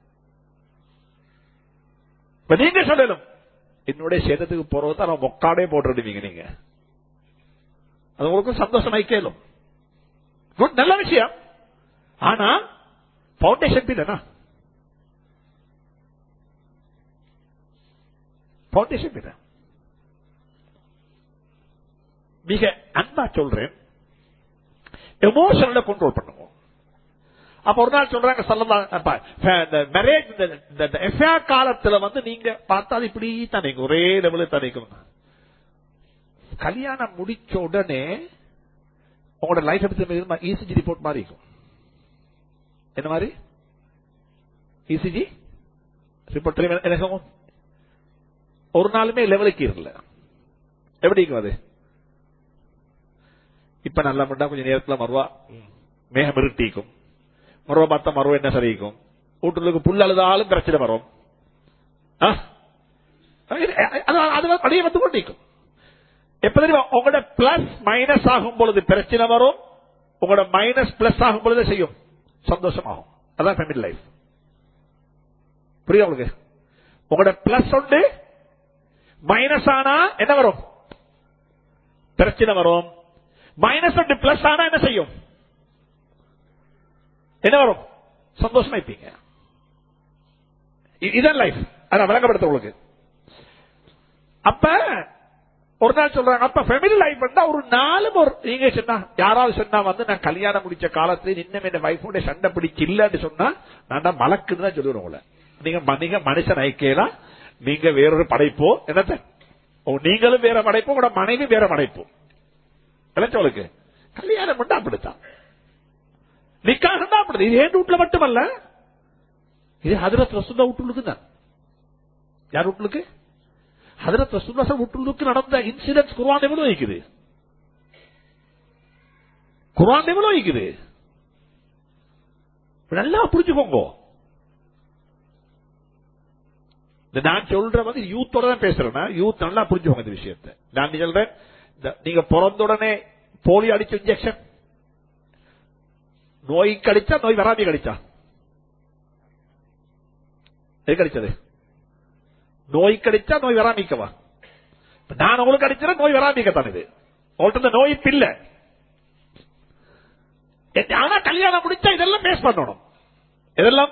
இப்ப நீங்க சொல்லணும் என்னுடைய சேதத்துக்கு போறது தான் நான் மொக்காடே போட்டுருடுவீங்க நீங்க அது உங்களுக்கு சந்தோஷம் ஐக்கேலும் குட் நல்ல விஷயம் ஆனா பவுண்டேஷன் பில்லைனா பவுண்டேஷன் பில்லை மிக அன்பா சொல்றேன் எமோஷனல கண்ட்ரோல் பண்ணுவோம் அப்ப ஒரு நாள் சொல்றாங்க சொல்லலாம் மேரேஜ் இந்த எஃப்ஆர் காலத்துல வந்து நீங்க பார்த்தா அது இப்படி தானே ஒரே லெவலு தானே கல்யாணம் முடிச்ச உடனே உங்களோட லைஃப் எடுத்து இசிஜி ரிப்போர்ட் மாதிரி இருக்கும் என்ன மாதிரி இசிஜி ரிப்போர்ட் எனக்கு ஒரு நாளுமே லெவலுக்கு இருக்கல எப்படி இருக்கும் அது இப்ப நல்லா பண்ணா கொஞ்சம் நேரத்துல மறுவா மேகம் இருட்டிக்கும் மறுவா பார்த்தா மறுவா என்ன சரிக்கும் வீட்டுக்கு புல் அழுதாலும் பிரச்சனை வரும் அது அப்படியே வந்து கொண்டிருக்கும் எப்ப தெரியுமா உங்களோட பிளஸ் மைனஸ் ஆகும் பொழுது பிரச்சனை வரும் உங்களோட மைனஸ் பிளஸ் ஆகும் பொழுது செய்யும் சந்தோஷமாகும் அதான் ஃபேமிலி லைஃப் புரியுது உங்களுக்கு உங்களோட பிளஸ் உண்டு மைனஸ் ஆனா என்ன வரும் பிரச்சனை வரும் மைனஸ் ஒன்று பிளஸ் ஆனா என்ன செய்யும் என்ன வரும் சந்தோஷமா இருப்பீங்க இதான் லைஃப் அதான் விளங்கப்படுத்த உங்களுக்கு அப்ப ஒரு நாள் சொல்றாங்க அப்ப ஃபேமிலி லைஃப் வந்தா ஒரு நாலு ஒரு நீங்க சொன்னா யாராவது சொன்னா வந்து நான் கல்யாணம் முடிச்ச காலத்துல இன்னும் என் வைஃபோட சண்டை பிடிச்சு இல்லன்னு சொன்னா நான் தான் மலக்குன்னு தான் சொல்லுவேன் உங்களை நீங்க நீங்க மனுஷன் ஐக்கியலாம் நீங்க வேறொரு படைப்போ என்னத்த நீங்களும் வேற படைப்போ உங்களோட மனைவி வேற படைப்போம் இளைச்சவளுக்கு கல்யாணம் மட்டும் அப்படித்தான் நிக்காக தான் அப்படி இது ஏன் வீட்டுல மட்டுமல்ல இது ஹதரத் ரசுல்லா வீட்டுக்கு தான் யார் வீட்டுக்கு ஹதரத் ரசுல்லா வீட்டுக்கு நடந்த இன்சிடென்ட் குர்வான் எவ்வளவு வைக்குது குர்வான் எவ்வளவு வைக்குது நல்லா புரிஞ்சுக்கோங்க நான் சொல்ற வந்து யூத்தோட தான் பேசுறேன் யூத் நல்லா புரிஞ்சுக்கோங்க இந்த விஷயத்தை நான் சொல்றேன் நீங்க பிறந்த உடனே போலியோ அடிச்ச இன்ஜெக்ஷன் நோய் கடிச்சா நோய் வராமி கடிச்சா எது கடிச்சது நோய் கடிச்சா நோய் வராமிக்கவா நான் உங்களுக்கு அடிச்சா நோய் வராமிக்கத்தான் இது உங்கள்ட்ட நோய் பில்ல ஆனா கல்யாணம் முடிச்சா இதெல்லாம் பேஸ் பண்ணணும் இதெல்லாம்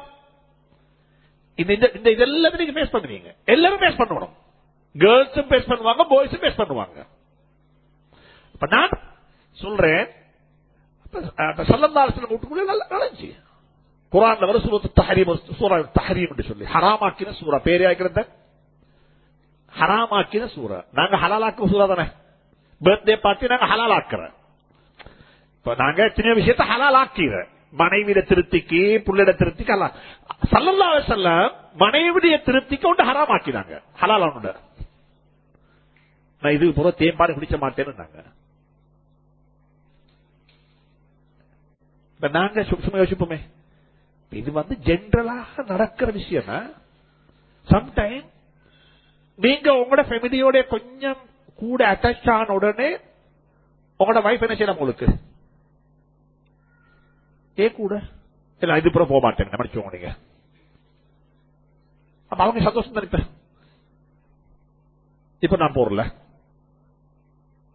இந்த இதெல்லாம் நீங்க பேஸ் பண்ணுவீங்க எல்லாரும் பேஸ் பண்ணணும் கேர்ள்ஸும் பேஸ் பண்ணுவாங்க பாய்ஸும் பேஸ் பண்ணுவாங்க இப்ப நான் சொல்றேன் சல்லந்தாரசன் வீட்டுக்குள்ளே நல்லா நடந்துச்சு குரான்ல வர சூரத்து தஹரீம் சூரா தஹரீம் சொல்லி ஹராமாக்கின சூரா பேரே ஆக்கிறத ஹராமாக்கின சூரா நாங்க ஹலாலாக்க சூரா தானே பர்த்டே பார்ட்டி நாங்க ஹலால் ஆக்குறோம் இப்ப நாங்க சின்ன விஷயத்த ஹலால் ஆக்கிற மனைவிட திருப்திக்கு புள்ளிட திருப்திக்கு அல்ல சல்லல்லா செல்லம் மனைவிடைய திருப்திக்கு ஒன்று ஹராம் ஆக்கினாங்க ஹலால் ஒன்று நான் இது புற தேம்பாடு குடிச்ச மாட்டேன்னு நாங்க நாங்க சும்மா யோசிப்போமே இது வந்து ஜென்ரலாக நடக்கிற விஷயம் சம்டைம் நீங்க உங்களோட ஃபேமிலியோட கொஞ்சம் கூட அட்டாச் ஆன உடனே உங்களோட வைஃப் என்ன செய்யணும் உங்களுக்கு ஏ கூட இல்ல இது புறம் போக மாட்டேன் மன்னிச்சுவோங்க நீங்க அப்ப அவங்க சந்தோஷம் தான் இப்ப இப்ப நான் போறல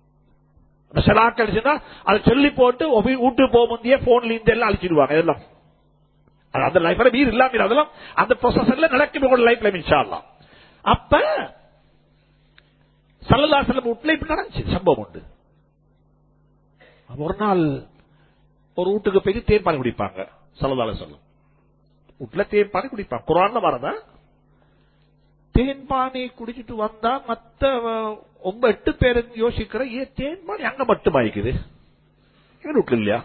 சிலாக்கள் சொன்னா அதை சொல்லி போட்டு ஒபி- வீட்டுக்கு போக முந்தைய போன்ல இருந்து எல்லாம் அழிச்சிடுவாங்க இதெல்லாம் அது அந்த லைஃப்ல மீர் இல்லாம அதெல்லாம் அந்த ப்ரொசஸர்ல நடக்கும் உங்களோட லைஃப்ல மின்ஷாலாம் அப்ப சல்லல்லாசலம் வீட்டுல இப்படி நடந்துச்சு சம்பவம் உண்டு அப்ப ஒரு நாள் ஒரு வீட்டுக்கு போய் தேன்பானி குடிப்பாங்க சல்லல்லால சொல்லும் வீட்டுல தேன்பானி குடிப்பாங்க குரான்ல வரதா தேன்பானி குடிச்சிட்டு வந்தா மத்த அஹ், ஒன்ப எட்டு பேருக்கு யோசிக்கிற ஏன் தேன்பானி அங்க மட்டும் ஆயிக்குது எங்க வீட்டுல இல்லையா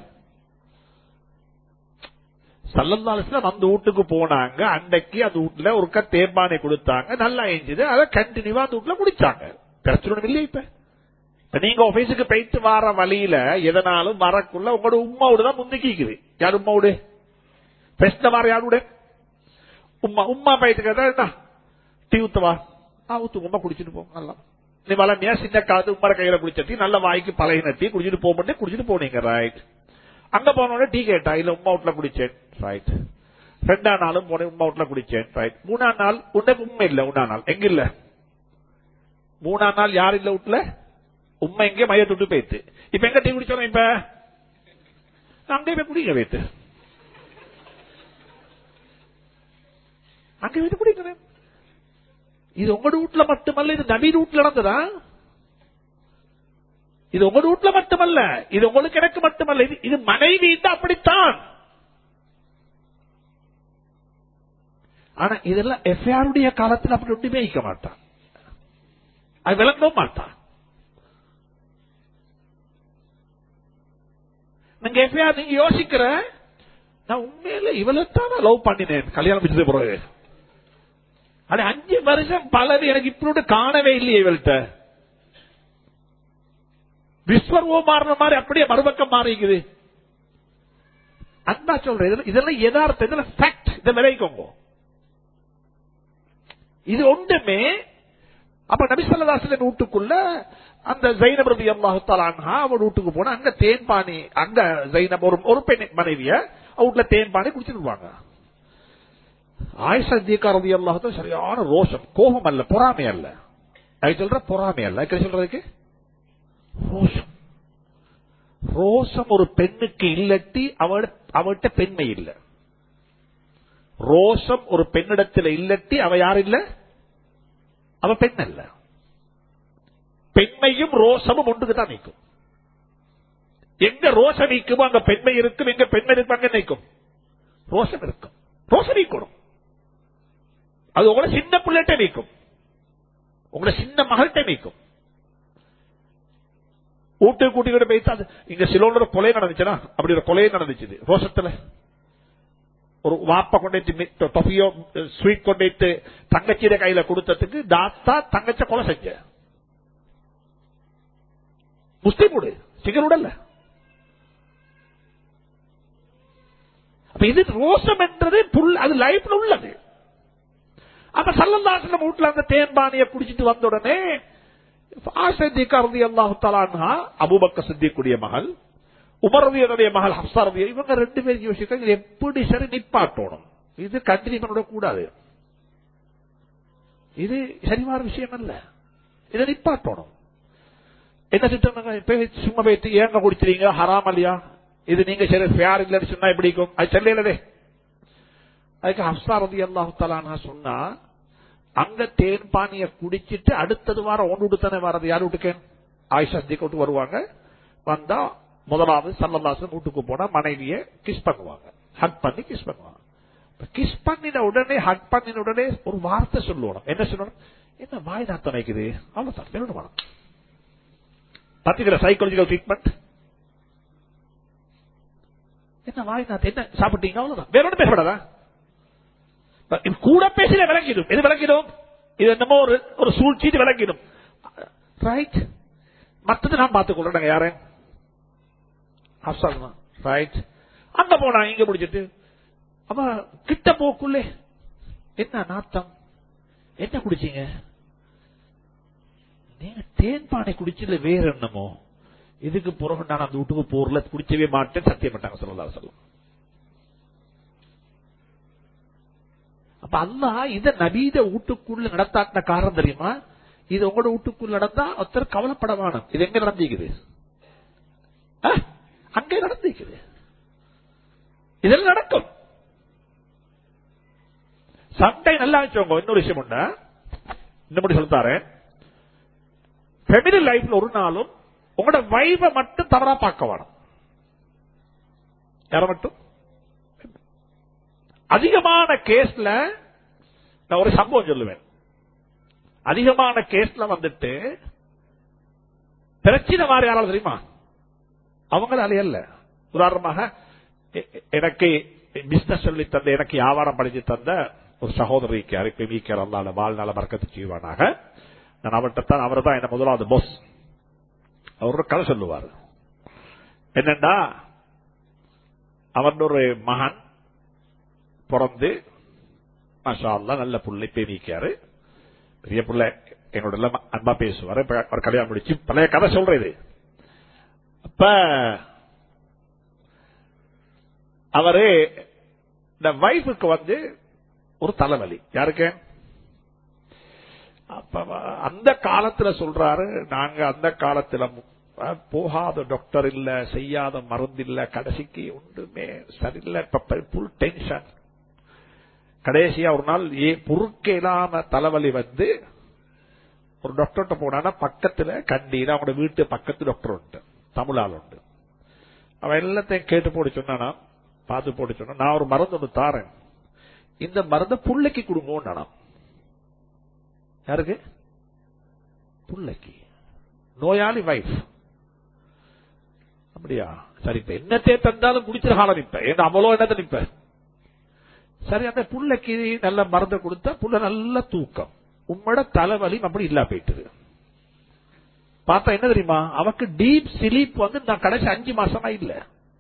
சல்லல்லாஸ்லாம் அந்த வீட்டுக்கு போனாங்க அன்னைக்கு அந்த வீட்டுல ஒருக்கா தேன்பானை கொடுத்தாங்க நல்லா எஞ்சுது அதை கண்டினியூவா அந்த வீட்டுல குடிச்சாங்க பிரச்சனை ஒண்ணும் இல்லையா இப்ப இப்ப நீங்க ஆபீஸுக்கு போயிட்டு வர வழியில எதனாலும் வரக்குள்ள உங்களோட உமாவோட தான் முந்திக்கிக்குது யார் உமாவோட பிரச்சனை வர யாரோட உமா உமா போயிட்டு கேட்டா என்ன டீ ஊத்துவா ஆ ஊத்து உமா குடிச்சிட்டு போ நல்லா நீ வளமையா சின்ன காலத்து உம்மர கையில குடிச்சட்டி நல்ல வாய்க்கு பழகின டீ குடிச்சிட்டு போக மாட்டேன் குடிச்சிட்டு போனீங்க ரைட் அங்க போனோட டீ கேட்டா இல்ல உமா வீட்டுல குடிச்சேன் ரைட் ரெண்டாம் நாளும் போனேன் உமா வீட்டுல குடிச்சேன் ரைட் மூணாம் நாள் உனக்கு உண்மை இல்ல உண்ணா நாள் எங்க இல்ல மூணாம் நாள் யார் இல்ல வீட்டுல உண்மை எங்க மைய தொட்டு போயிட்டு இப்ப எங்க டீ குடிச்சோம் இப்ப அங்கே போய் குடிங்க வைத்து அங்க போயிட்டு குடிக்கிறேன் இது உங்க வீட்டுல மட்டுமல்ல இது நபி வீட்டுல நடந்ததா இது உங்க வீட்டுல மட்டுமல்ல இது உங்களுக்கு எனக்கு மட்டுமல்ல இது இது மனைவி அப்படித்தான் ஆனா இதெல்லாம் எஃப்ஐஆருடைய காலத்தில் அப்படி ஒன்றுமே வைக்க மாட்டான் அது விளக்கவும் மாட்டான் நீங்க எஃப்ஐஆர் நீங்க யோசிக்கிற நான் உண்மையில இவளைத்தான் நான் லவ் பண்ணினேன் கல்யாணம் முடிச்சது பிறகு அது அஞ்சு வருஷம் பலது எனக்கு இப்படி காணவே இல்லையே இவள்கிட்ட விஸ்வரூபம் மாறின மாதிரி அப்படியே மறுபக்கம் மாறிக்குது அன்பா சொல்றேன் இதெல்லாம் இதெல்லாம் யதார்த்தம் இதெல்லாம் ஃபேக்ட் இதை விளைவிக்கோங்க இது ஒன்றுமே அப்ப நபிசல்லாசன் வீட்டுக்குள்ள அந்த ஜைனப் ரதி அல்லாஹாலா அவன் வீட்டுக்கு போனா அங்க தேன்பானி அங்க ஜைனப் ஒரு ஒரு பெண் மனைவிய வீட்டுல தேன்பானி குடிச்சிருவாங்க ஆயிஷா தீகா ரதி அல்லாஹத்தான் சரியான ரோஷம் கோபம் அல்ல பொறாமை அல்ல அது சொல்ற பொறாமை அல்ல அதுக்கு சொல்றதுக்கு ரோஷம் ரோஷம் ஒரு பெண்ணுக்கு இல்லட்டி அவள் அவள்கிட்ட பெண்மை இல்ல ரோஷம் ஒரு பெண்ணிடத்தில் இல்லட்டி அவ யார் இல்ல அவ பெண் அல்ல பெண்மையும் ரோஷமும் ஒன்றுக்கு தான் நிற்கும் எங்க ரோஷம் நீக்குமோ அங்க பெண்மை இருக்கும் எங்க பெண்மை இருக்கும் அங்க நிற்கும் ரோஷம் இருக்கும் ரோஷம் நீக்கணும் அது உங்களை சின்ன பிள்ளைகிட்ட நீக்கும் உங்களை சின்ன மகள்கிட்ட நீக்கும் ஊட்டு கூட்டிக்கிட்டு போயிட்டு அது இங்க சிலோட கொலை நடந்துச்சுன்னா அப்படி ஒரு கொலை நடந்துச்சு ரோஷத்துல ஒரு வாப்ப கொண்டு டொஃபியோ ஸ்வீட் கொண்டு தங்கச்சியிட கையில கொடுத்ததுக்கு தாத்தா தங்கச்ச கொலை செஞ்ச முஸ்லீம் வீடு சிகர் அல்ல அப்ப இது ரோசம் என்றது புல் அது லைஃப்ல உள்ளது அப்ப சல்லல்லாசன வீட்டுல அந்த தேன்பானிய குடிச்சிட்டு வந்த உடனே அபுபக்க சித்திக்குடைய மகள் உமரவியனுடைய மகள் ஹப்சாரதிய இவங்க ரெண்டு பேரும் யோசிக்கிறாங்க இது எப்படி சரி நிப்பாட்டணும் இது கண்டினியூ பண்ண கூடாது இது சரிவார விஷயம் அல்ல இதை நிப்பாட்டணும் என்ன திட்டம் சும்மா போயிட்டு ஏங்க குடிச்சிருங்க ஹராம் இல்லையா இது நீங்க சரி ஃபேர் இல்லைன்னு சொன்னா எப்படி இருக்கும் அது சரியில்லதே அதுக்கு ஹப்சாரதி அல்லாஹு சொன்னா அங்க தேன் பானிய குடிச்சிட்டு அடுத்தது வாரம் ஒன்று விட்டு வரது யார் வீட்டுக்கு ஆயிஷா விட்டு வருவாங்க வந்தா முதலாவது சல்லல்லாசன் வீட்டுக்கு போனா மனைவிய கிஸ் பண்ணுவாங்க ஹக் பண்ணி கிஸ் பண்ணுவாங்க கிஸ் பண்ணின உடனே ஹக் பண்ணின உடனே ஒரு வார்த்தை சொல்லுவோம் என்ன சொல்லணும் என்ன வாய் நாத்தம் வைக்குது அவ்வளவுதான் வேணும் வேணும் பாத்தீங்களா சைக்காலஜிக்கல் ட்ரீட்மெண்ட் என்ன வாய் நாத்தம் என்ன சாப்பிட்டீங்க அவ்வளவுதான் வேற ஒன்றும் பேசப்படாதா கூட பேசின விளங்கிடும் எது விளங்கிடும் இது என்னமோ ஒரு ஒரு சூழ்ச்சி இது விளங்கிடும் ரைட் மத்தது நான் பார்த்துக் கொள்றேன் யாரு ரைட் அங்க போனா இங்க முடிச்சிட்டு அப்ப கிட்ட போக்குள்ளே என்ன நாத்தம் என்ன குடிச்சீங்க நீங்க தேன் பானை குடிச்சதுல வேற என்னமோ இதுக்கு பிறகு நான் அந்த வீட்டுக்கு போறல குடிச்சவே மாட்டேன் சத்தியம் மாட்டாங்க சொல்லலாம் சொல்லும் அப்ப அல்லா இத நபீத வீட்டுக்குள்ள நடத்தாட்டின காரணம் தெரியுமா இது உங்களோட வீட்டுக்குள்ள நடந்தா ஒருத்தர் கவலைப்பட வேணும் இது எங்க நடந்திக்குது ஆ? அங்கே நடந்திருக்குது இதெல்லாம் நடக்கும் சண்டை நல்லா வச்சவங்க இன்னொரு விஷயம் உண்டா இன்னும் சொல்லித்தாரேன் ஃபெமிலி லைஃப்ல ஒரு நாளும் உங்களோட வைஃபை மட்டும் தவறா பார்க்க வேணும் யார மட்டும் அதிகமான கேஸ்ல நான் ஒரு சம்பவம் சொல்லுவேன் அதிகமான கேஸ்ல வந்துட்டு பிரச்சனை மாதிரி யாராவது தெரியுமா அவங்களால அல்ல உதாரணமாக எ- எ- எனக்கு பிசினஸ் சொல்லி தந்த எனக்கு வியாபாரம் படிச்சு தந்த ஒரு சகோதரிக்கு அரைப்பை மீக்கிற அல்லாத வாழ்நாள மறக்கத்து செய்வானாக நான் அவர்கிட்ட தான் அவர் தான் என்ன முதலாவது பாஸ் அவர் ஒரு கதை சொல்லுவார் என்னண்டா அவன் ஒரு மகன் பிறந்து மாஷா அல்லாஹ் நல்ல புள்ளை பேமிக்காரு பெரிய புள்ள என்னோட எல்லாம் அன்பா பேசுவாரு இப்ப அவர் கல்யாணம் முடிச்சு பழைய கதை சொல்றது இது. அப்ப அவரு இந்த வைஃபுக்கு வந்து ஒரு தலைவலி யாருக்கு அப்ப அவ- அந்த காலத்துல சொல்றாரு நாங்க அந்த காலத்துல மு- அஹ், போகாத டாக்டர் இல்ல செய்யாத மருந்து இல்ல கடைசிக்கு ஒன்றுமே சரியில்லை இப்ப புல் டென்ஷன் கடைசியா ஒரு நாள் ஏ பொறுக்க இல்லாம தலைவலி வந்து ஒரு டாக்டர்கிட்ட போனா பக்கத்துல கண்டியில அவங்களோட வீட்டு பக்கத்து டாக்டர் உண்டு தமிழால் உண்டு அவன் எல்லாத்தையும் கேட்டு போட்டு சொன்னானா பார்த்து போட்டு சொன்னா நான் ஒரு மருந்து ஒன்று தாரேன் இந்த மருந்தை புள்ளைக்கு கொடுங்கன்னு யாருக்கு புள்ளைக்கு நோயாளி வைஃப் அப்படியா சரி இப்ப என்னத்தே தந்தாலும் குடிச்சிட காலம் நிப்ப என்ன அவ்வளோ என்னத்தை நிப்ப சரி அந்த புள்ளைக்கு நல்ல மருந்து கொடுத்தா புள்ள நல்ல தூக்கம் உம்மோட தலைவலி அப்படி இல்லா போயிட்டுது பார்த்தா என்ன தெரியுமா அவக்கு டீப் ஸ்லீப் வந்து நான் கடைசி அஞ்சு மாசமா இல்ல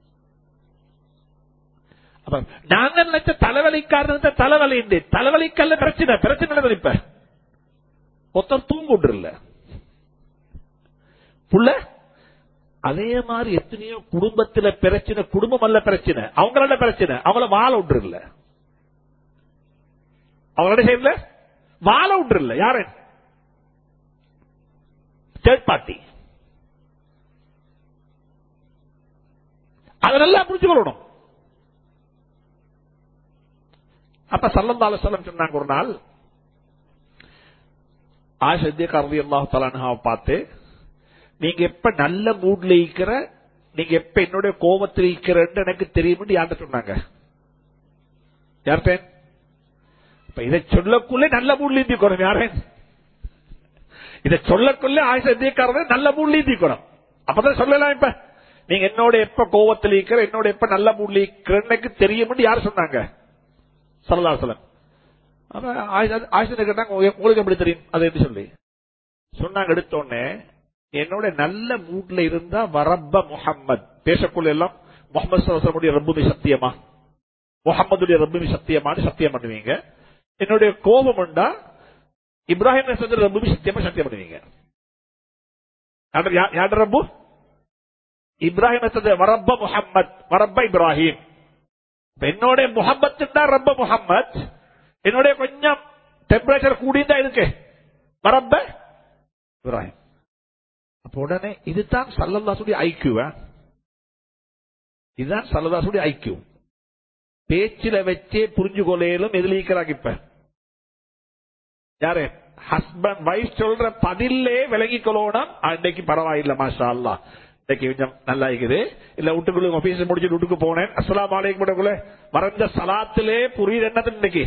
அப்ப நாங்க நினைச்ச தலைவலிக்காரன் தலைவலி உண்டு தலைவலிக்கல்ல பிரச்சனை பிரச்சனை என்னது இப்ப ஒருத்தர் தூங்குண்டு இல்ல புள்ள அதே மாதிரி எத்தனையோ குடும்பத்துல பிரச்சனை குடும்பம் அல்ல பிரச்சனை அவங்களோட பிரச்சனை அவங்கள வாழ விட்டு இல்ல அவங்களோட செய்யல வாழ விட்டு இல்ல யாரு தேர்ட் பார்ட்டி அதை நல்லா புரிஞ்சு கொள்ளணும் அப்ப சல்லந்தால சொல்லம் சொன்னாங்க ஒரு நாள் ஆஷத்திய கருதி அல்லாஹ் தலானாவை பார்த்து நீங்க எப்ப நல்ல மூட்ல இருக்கிற நீங்க எப்ப என்னுடைய கோபத்தில் இருக்கிறன்னு எனக்கு தெரியும் யார்கிட்ட சொன்னாங்க யார்கிட்ட இப்ப இதை சொல்லக்குள்ளே நல்ல மூட்ல இருந்திக்கணும் யாரே இதை சொல்லக்குள்ள ஆயுஷத்தியக்காரன் நல்ல மூட்ல இருந்திக்கணும் அப்பதான் சொல்லலாம் இப்ப நீங்க என்னோட எப்ப கோபத்தில் இருக்கிற என்னோட எப்ப நல்ல மூட்ல இருக்கிற எனக்கு தெரியும் யார் சொன்னாங்க சரதாசலம் ஆயுஷத்தை கேட்டாங்க உங்களுக்கு எப்படி தெரியும் அதை எப்படி சொல்லி சொன்னாங்க எடுத்தோடனே என்னோட நல்ல மூட்ல இருந்தா வரப்ப முகம்மது பேசக்குள்ள எல்லாம் முகமது சலசலமுடைய ரப்புமி சத்தியமா முகம்மதுடைய ரப்புமி சத்தியமானு சத்தியம் பண்ணுவீங்க என்னுடைய கோபம் உண்டா இப்ராஹிம் நசர் ரப்புமி சத்தியமா சத்தியம் பண்ணுவீங்க யார் ரப்பு இப்ராஹிம் நசர் வரப்ப முகம்மது வரப்ப இப்ராஹிம் என்னோட முகம்மது தான் ரப்ப முகம்மது என்னுடைய கொஞ்சம் டெம்பரேச்சர் கூடிதான் இருக்கு வரப்ப இப்ராஹிம் அப்ப உடனே இதுதான் சல்லல்லாசுடைய ஐக்கியூ இதுதான் சல்லல்லாசுடைய ஐக்கியூ பேச்சில வச்சே புரிஞ்சு கொள்ளையிலும் எதிர்க்கிறாங்க இப்ப யாரு ஹஸ்பண்ட் வைஃப் சொல்ற பதிலே விலகி கொள்ளணும் அன்னைக்கு பரவாயில்ல மாஷா அல்லா இன்னைக்கு கொஞ்சம் நல்லா இருக்குது இல்ல வீட்டுக்குள்ள ஆபீஸ் முடிச்சுட்டு வீட்டுக்கு போனேன் அஸ்லாம் வலைக்கும் கூடக்குள்ள மறைஞ்ச சலாத்திலே புரியுது என்னது இன்னைக்கு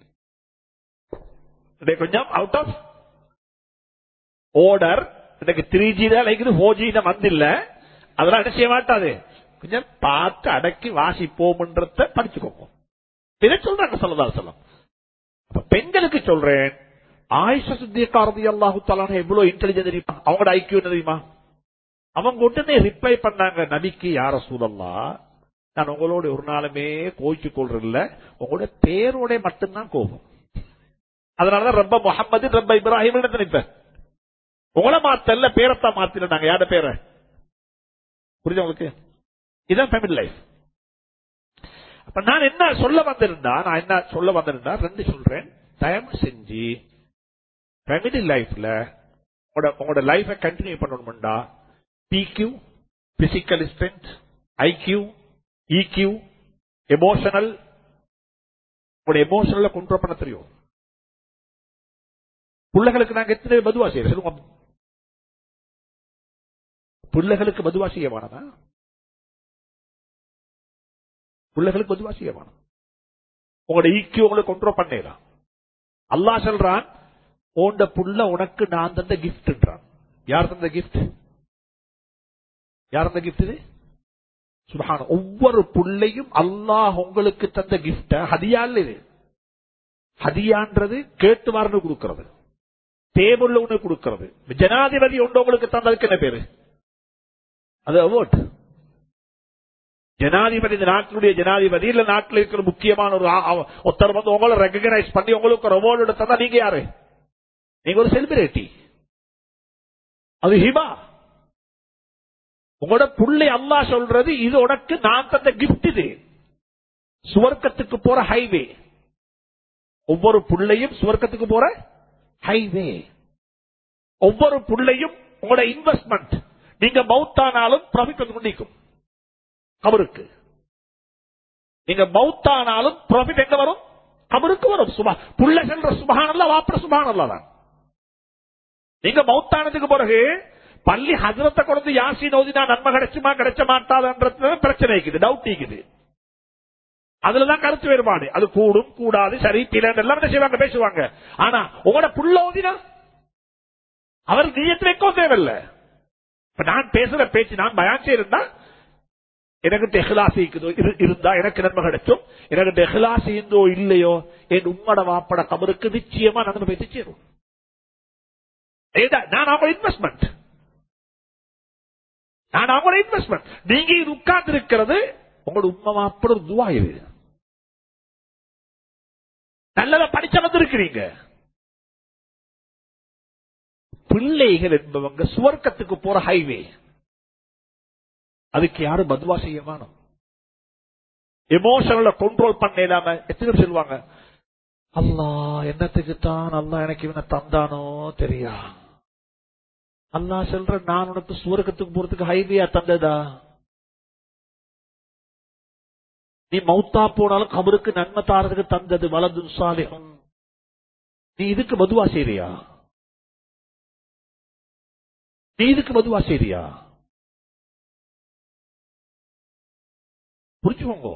கொஞ்சம் அவுட் ஆஃப் ஓர்டர் எனக்கு த்ரீ ஜி தான் லைக்குது ஃபோர் ஜி தான் வந்தில்ல அதெல்லாம் என்ன செய்ய மாட்டாது கொஞ்சம் பார்த்து அடக்கி வாசிப்போம்ன்றத படிச்சுக்கோங்க இதை சொல்றாங்க சொல்லதா சொல்லம் பெண்களுக்கு சொல்றேன் ஆயுஷ சுத்தியக்காரதி அல்லாஹு தலான எவ்வளவு இன்டெலிஜென்ட் தெரியுமா அவங்களோட ஐக்கியம் தெரியுமா அவங்க உடனே ரிப்ளை பண்ணாங்க நபிக்கு யார சூழல்லா நான் உங்களோட ஒரு நாளுமே கோய்ச்சு கொள்றதில்ல உங்களோட பேரோட மட்டும்தான் கோபம் அதனாலதான் ரொம்ப முகமது ரொம்ப இப்ராஹிம் நினைப்பேன் உங்களை மாத்தல பேரத்தான் மாத்தின நாங்க யார பேர புரிஞ்ச உங்களுக்கு இதுதான் ஃபேமிலி லைஃப் அப்ப நான் என்ன சொல்ல வந்திருந்தா நான் என்ன சொல்ல வந்திருந்தா ரெண்டு சொல்றேன் தயவு செஞ்சு ஃபேமிலி லைஃப்ல உங்களோட லைஃபை கண்டினியூ பண்ணணும்டா PQ physical strength IQ EQ emotional உங்களுடைய எமோஷனல கண்ட்ரோல் பண்ண தெரியும் பிள்ளைகளுக்கு நாங்க எத்தனை பதுவா செய்யறோம் சொல்லுங்க பிள்ளைகளுக்கு பதுவா செய்ய வேணாமா பிள்ளைகளுக்கு பதுவா செய்ய வேணாம் உங்களோட ஈக்கிய உங்களை கண்ட்ரோல் பண்ணலாம் அல்லாஹ் சொல்றான் ஓண்ட புள்ள உனக்கு நான் தந்த கிஃப்ட்ன்றான் யார் தந்த கிஃப்ட் யார் தந்த கிஃப்ட் இது சுபஹான ஒவ்வொரு புள்ளையும் அல்லாஹ் உங்களுக்கு தந்த கிஃப்ட ஹதியா இல்ல இது ஹதியான்றது கேட்டு வரணும் கொடுக்கிறது டேபிள்ல ஒண்ணு கொடுக்கிறது ஜனாதிபதி ஒன்று உங்களுக்கு தந்ததுக்கு என்ன பேரு அது அவார்ட் ஜனாதிபதி இந்த நாட்டினுடைய ஜனாதிபதி இல்ல நாட்டில் இருக்கிற முக்கியமான ஒரு ஆ- ஆ- ஒருத்தர் வந்து உங்களை ரெகனைஸ் பண்ணி உங்களுக்கு ஒரு அவார்டு எடுத்தா நீங்க யாரு நீங்க ஒரு செலிபிரிட்டி அது ஹிபா உங்களோட புள்ளை அல்லா சொல்றது இது உனக்கு நான் தந்த கிஃப்ட் இது சுவர்க்கத்துக்கு போற ஹைவே ஒவ்வொரு புள்ளையும் சுவர்க்கத்துக்கு போற ஹைவே ஒவ்வொரு புள்ளையும் உங்களோட இன்வெஸ்ட்மெண்ட் நீங்க மவுத்தானாலும் ப்ராஃபிட் வந்து கொண்டிருக்கும் கபருக்கு நீங்க மவுத்தானாலும் ப்ராஃபிட் எங்க வரும் கபருக்கு வரும் சுபா புள்ள செல்ற சுபகானல்ல வாப்பட சுபகானல்ல தான் நீங்க மவுத்தானதுக்கு பிறகு பள்ளி ஹசரத்தை கொண்டு யாசின் ஓதினா நன்மை கிடைச்சுமா கிடைச்ச மாட்டாதுன்றது பிரச்சனை இருக்குது டவுட் இருக்குது அதுலதான் கருத்து வேறுபாடு அது கூடும் கூடாது சரி பிறன் எல்லாம் என்ன செய்வாங்க பேசுவாங்க ஆனா உங்களோட புள்ள ஓதினா அவர் நீயத்து வைக்கவும் தேவையில்லை இப்ப நான் பேசுற பேச்சு நான் பயான் இருந்தா எனக்கு டெஹ்லாசி இருந்தா எனக்கு நன்மை கிடைக்கும் எனக்கு டெஹ்லாசி இருந்தோ இல்லையோ என் உம்மட வாப்பட கபருக்கு நிச்சயமா நன்மை போய் சேரும் ஏதா, நான் அவங்க இன்வெஸ்ட்மெண்ட் நான் அவங்களோட இன்வெஸ்ட்மெண்ட் நீங்க இது உட்கார்ந்து இருக்கிறது உங்களோட உண்மை மாப்பட ஒரு துவா இது நல்லதா படிச்ச வந்திருக்கிறீங்க பிள்ளைகள் என்பவங்க சுவர்க்கத்துக்கு போற ஹைவே அதுக்கு யாரும் பதுவா செய்ய வேணும் எமோஷனல கண்ட்ரோல் பண்ண இல்லாம எத்தனை பேர் சொல்லுவாங்க அல்லா என்னத்துக்கு தான் அல்லா எனக்கு இவனை தந்தானோ தெரியா அல்லா சொல்ற நான் உனக்கு சுவர்க்கத்துக்கு போறதுக்கு ஹைவேயா தந்ததா நீ மௌத்தா போனாலும் கபருக்கு நன்மை தாரதுக்கு தந்தது வலது சாலிகம் நீ இதுக்கு பதுவா செய்றியா நீ இதுக்கு பதுவா செய்றியா புரிஞ்சுக்கோங்க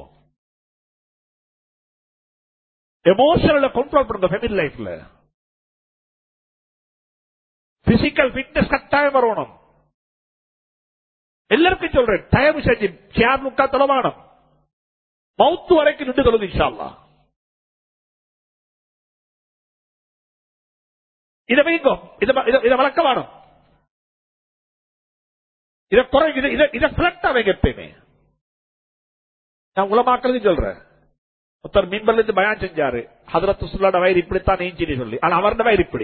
எமோஷனல கண்ட்ரோல் பண்ணுங்க ஃபேமிலி லைஃப்ல பிசிக்கல் ஃபிட்னஸ் கட்டாயம் வரணும் எல்லாருக்கும் சொல்றேன் தயவு செஞ்சு சேர் முக்கா தொலைவானம் மவுத்து வரைக்கும் நின்று தொழுது இன்ஷால்லா இதை வைங்கோ இதை வ- இதை- இதை வளர்க்க வேணும் இதை குறை இதை இதை இதை ஃபிளக்டா வைங்க எப்பயுமே நான் உலமாக்கிறது சொல்றேன் ஒருத்தர் மீன்பர்ல இருந்து பயான் செஞ்சாரு ஹதரத் சுல்லாட வயிறு இப்படித்தான் நீஞ்சின்னு சொல்லி ஆனா அவருடைய வயிறு இப்படி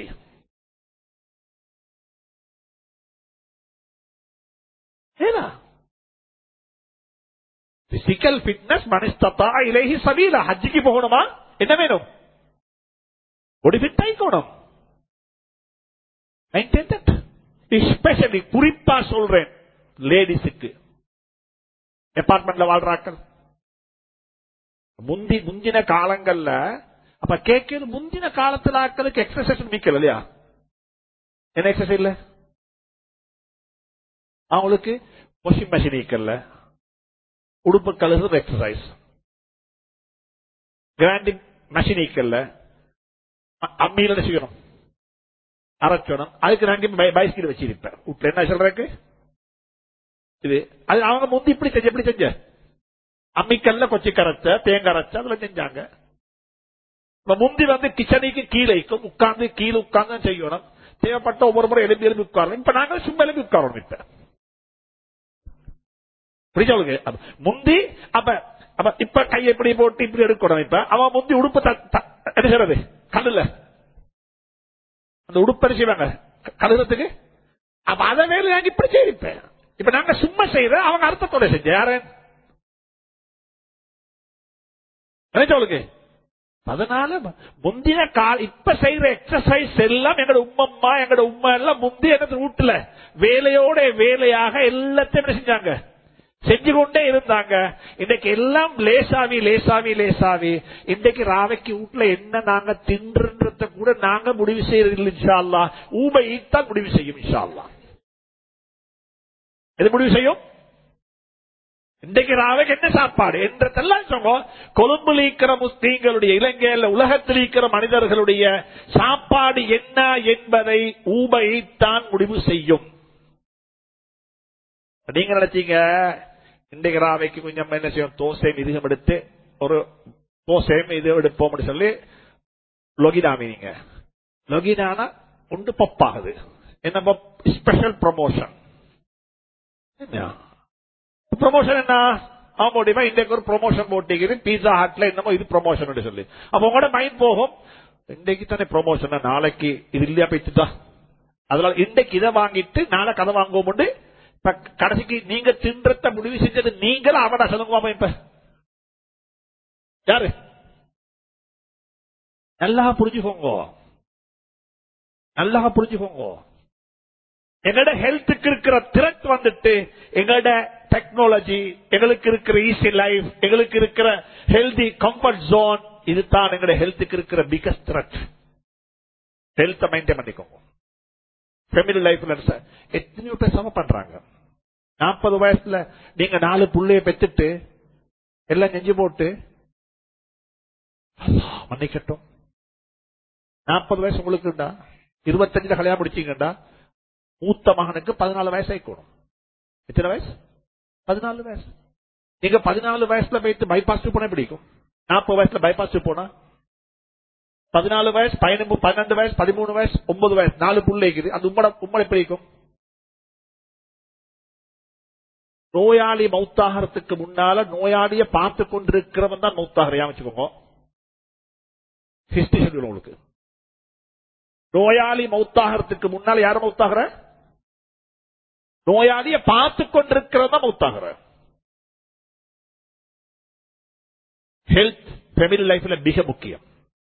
ஏனா பிசிக்கல் ஃபிட்னஸ் மனிஸ்தத்தா இலேஹி சபீலா ஹஜ்ஜிக்கு போகணுமா என்ன வேணும் ஒரு ஃபிட் ஆயிக்கணும் எஸ்பெஷலி குறிப்பா சொல்றேன் லேடிஸுக்கு அபார்ட்மெண்ட்ல வாழ்றாக்கள் முந்தி முந்தின காலங்கள்ல அப்ப கேட்கிறது முந்தின காலத்துல ஆட்களுக்கு எக்ஸசைஸ் மிக்கல இல்லையா என்ன எக்ஸசைஸ் இல்ல அவங்களுக்கு வாஷிங் மெஷின் ஈக்கல்ல உடுப்பு கழுகுறது எக்ஸசைஸ் கிராண்டிங் மெஷின் ஈக்கல்ல அம்மியில என்ன செய்யணும் அரைச்சணும் அதுக்கு நாங்க பைஸ்கில் வச்சிருப்பேன் வீட்டுல என்ன சொல்றேக்கு இது அது அவங்க முந்தி இப்படி செஞ்ச எப்படி செஞ்ச அம்மிக்கல்ல கொச்சி கரைச்ச தேங்காய் அரைச்ச அதுல செஞ்சாங்க இப்ப முந்தி வந்து கிச்சனுக்கு கீழே உட்கார்ந்து கீழே உட்கார்ந்து செய்யணும் தேவைப்பட்ட ஒவ்வொரு முறை எலும்பி எலும்பி உட்காரணும் இப்ப நாங்க சும்மா எலும்பி உட்காரணும் இப்ப புரிஞ்சவளுக்கு அப்ப முந்தி அப்ப அப்ப இப்ப கையை இப்படி போட்டு இப்படி எடுக்கணும் இப்ப அவன் முந்தி உடுப்பு த- த- என்ன செய்யறது கல்லுல அந்த உடுப்பு என்ன செய்வாங்க கழுகுறதுக்கு அப்ப அதை வேலை நாங்க இப்படி செய்திருப்பேன் இப்ப நாங்க சும்மா செய்யற அவங்க அர்த்தத்தோட செஞ்ச யாரு நினைச்சவளுக்கு அதனால முந்தின கால் இப்ப செய்யற எக்ஸசைஸ் எல்லாம் எங்கட உம்மம்மா எங்கட உம்மா எல்லாம் முந்தி எனக்கு வீட்டுல வேலையோட வேலையாக எல்லாத்தையும் என்ன செஞ்சாங்க செஞ்சு கொண்டே இருந்தாங்க இன்னைக்கு எல்லாம் லேசாவி லேசாவி லேசாவி இன்னைக்கு ராவைக்கு வீட்டுல என்ன நாங்க தின்றத கூட நாங்க முடிவு செய்யறது இல்லை இன்ஷா அல்லா ஊமை ஈத்தான் முடிவு செய்யும் இன்ஷா அல்லா எது முடிவு செய்யும் இன்றைக்கு ராவைக்கு என்ன சாப்பாடு என்றதெல்லாம் சொன்னோம் கொழும்புல இருக்கிற முஸ்லீம்களுடைய இலங்கையில் உலகத்தில் இருக்கிற மனிதர்களுடைய சாப்பாடு என்ன என்பதை ஊபைத்தான் முடிவு செய்யும் நீங்க நினைச்சீங்க இன்றைக்கு ராவைக்கு கொஞ்சம் என்ன செய்யும் தோசையும் இதுகம் எடுத்து ஒரு தோசையும் இது எடுப்போம் அப்படின்னு சொல்லி லொகினாமி நீங்க லொகினானா ஒன்று பப்பாகுது என்ன ஸ்பெஷல் ப்ரமோஷன் என்ன ப்ரொமோஷன் என்ன ஆமாடிமா இன்றைக்கு ஒரு ப்ரொமோஷன் போட்டிக்கிறேன் பீஸா ஹாட்ல என்னமோ இது ப்ரொமோஷன் சொல்லி அப்ப உங்களோட மைண்ட் போகும் இன்றைக்கு தானே ப்ரொமோஷன் நாளைக்கு இது இல்லையா போயிட்டுதா அதனால இன்றைக்கு இதை வாங்கிட்டு நாளை கதை வாங்குவோம் இப்ப கடைசிக்கு நீங்க தின்றத முடிவு செஞ்சது நீங்களும் அவட சொல்லுங்க இப்ப யாரு நல்லா புரிஞ்சுக்கோங்க நல்லா புரிஞ்சுக்கோங்க எங்களோட ஹெல்த்துக்கு இருக்கிற திரட் வந்துட்டு எங்களோட டெக்னாலஜி எங்களுக்கு இருக்கிற ஈஸி லைஃப் எங்களுக்கு இருக்கிற ஹெல்தி கம்ஃபர்ட் ஜோன் இதுதான் எங்களோட ஹெல்த்துக்கு இருக்கிற பிகஸ்ட் த்ரெட் ஹெல்த்தை மெயின்டைன் பண்ணிக்கோங்க ஃபேமிலி லைஃப்ல எத்தனையோ பேர் சம பண்றாங்க நாற்பது வயசுல நீங்க நாலு புள்ளைய பெத்துட்டு எல்லாம் நெஞ்சு போட்டு மன்னிக்கட்டும் நாற்பது வயசு உங்களுக்கு இருபத்தஞ்சுல கல்யாணம் முடிச்சீங்கடா மூத்த மகனுக்கு பதினாலு வயசு ஆயிக்கணும் எத்தனை வயசு பதினாலு வயசு நீங்க பதினாலு வயசுல போயிட்டு பைபாஸ் போனா பிடிக்கும் நாற்பது வயசுல பைபாஸ் போனா பதினாலு வயசு பதினொன்று பன்னெண்டு வயசு பதிமூணு வயசு ஒன்பது வயசு நாலு பிள்ளைக்குது அந்த உம்மட உம்மட எப்படி இருக்கும் நோயாளி மௌத்தாகிறதுக்கு முன்னால நோயாளிய பார்த்து கொண்டிருக்கிறவன் தான் மௌத்தாகிறையா வச்சுக்கோங்க ஹிஸ்டரி சொல்லி உங்களுக்கு நோயாளி மௌத்தாகிறதுக்கு முன்னால யாரும் மௌத்தாகிற நோயாளிய பார்த்து கொண்டிருக்கிறதா மௌத்தாகிற ஹெல்த் ஃபேமிலி லைஃப்ல மிக முக்கியம்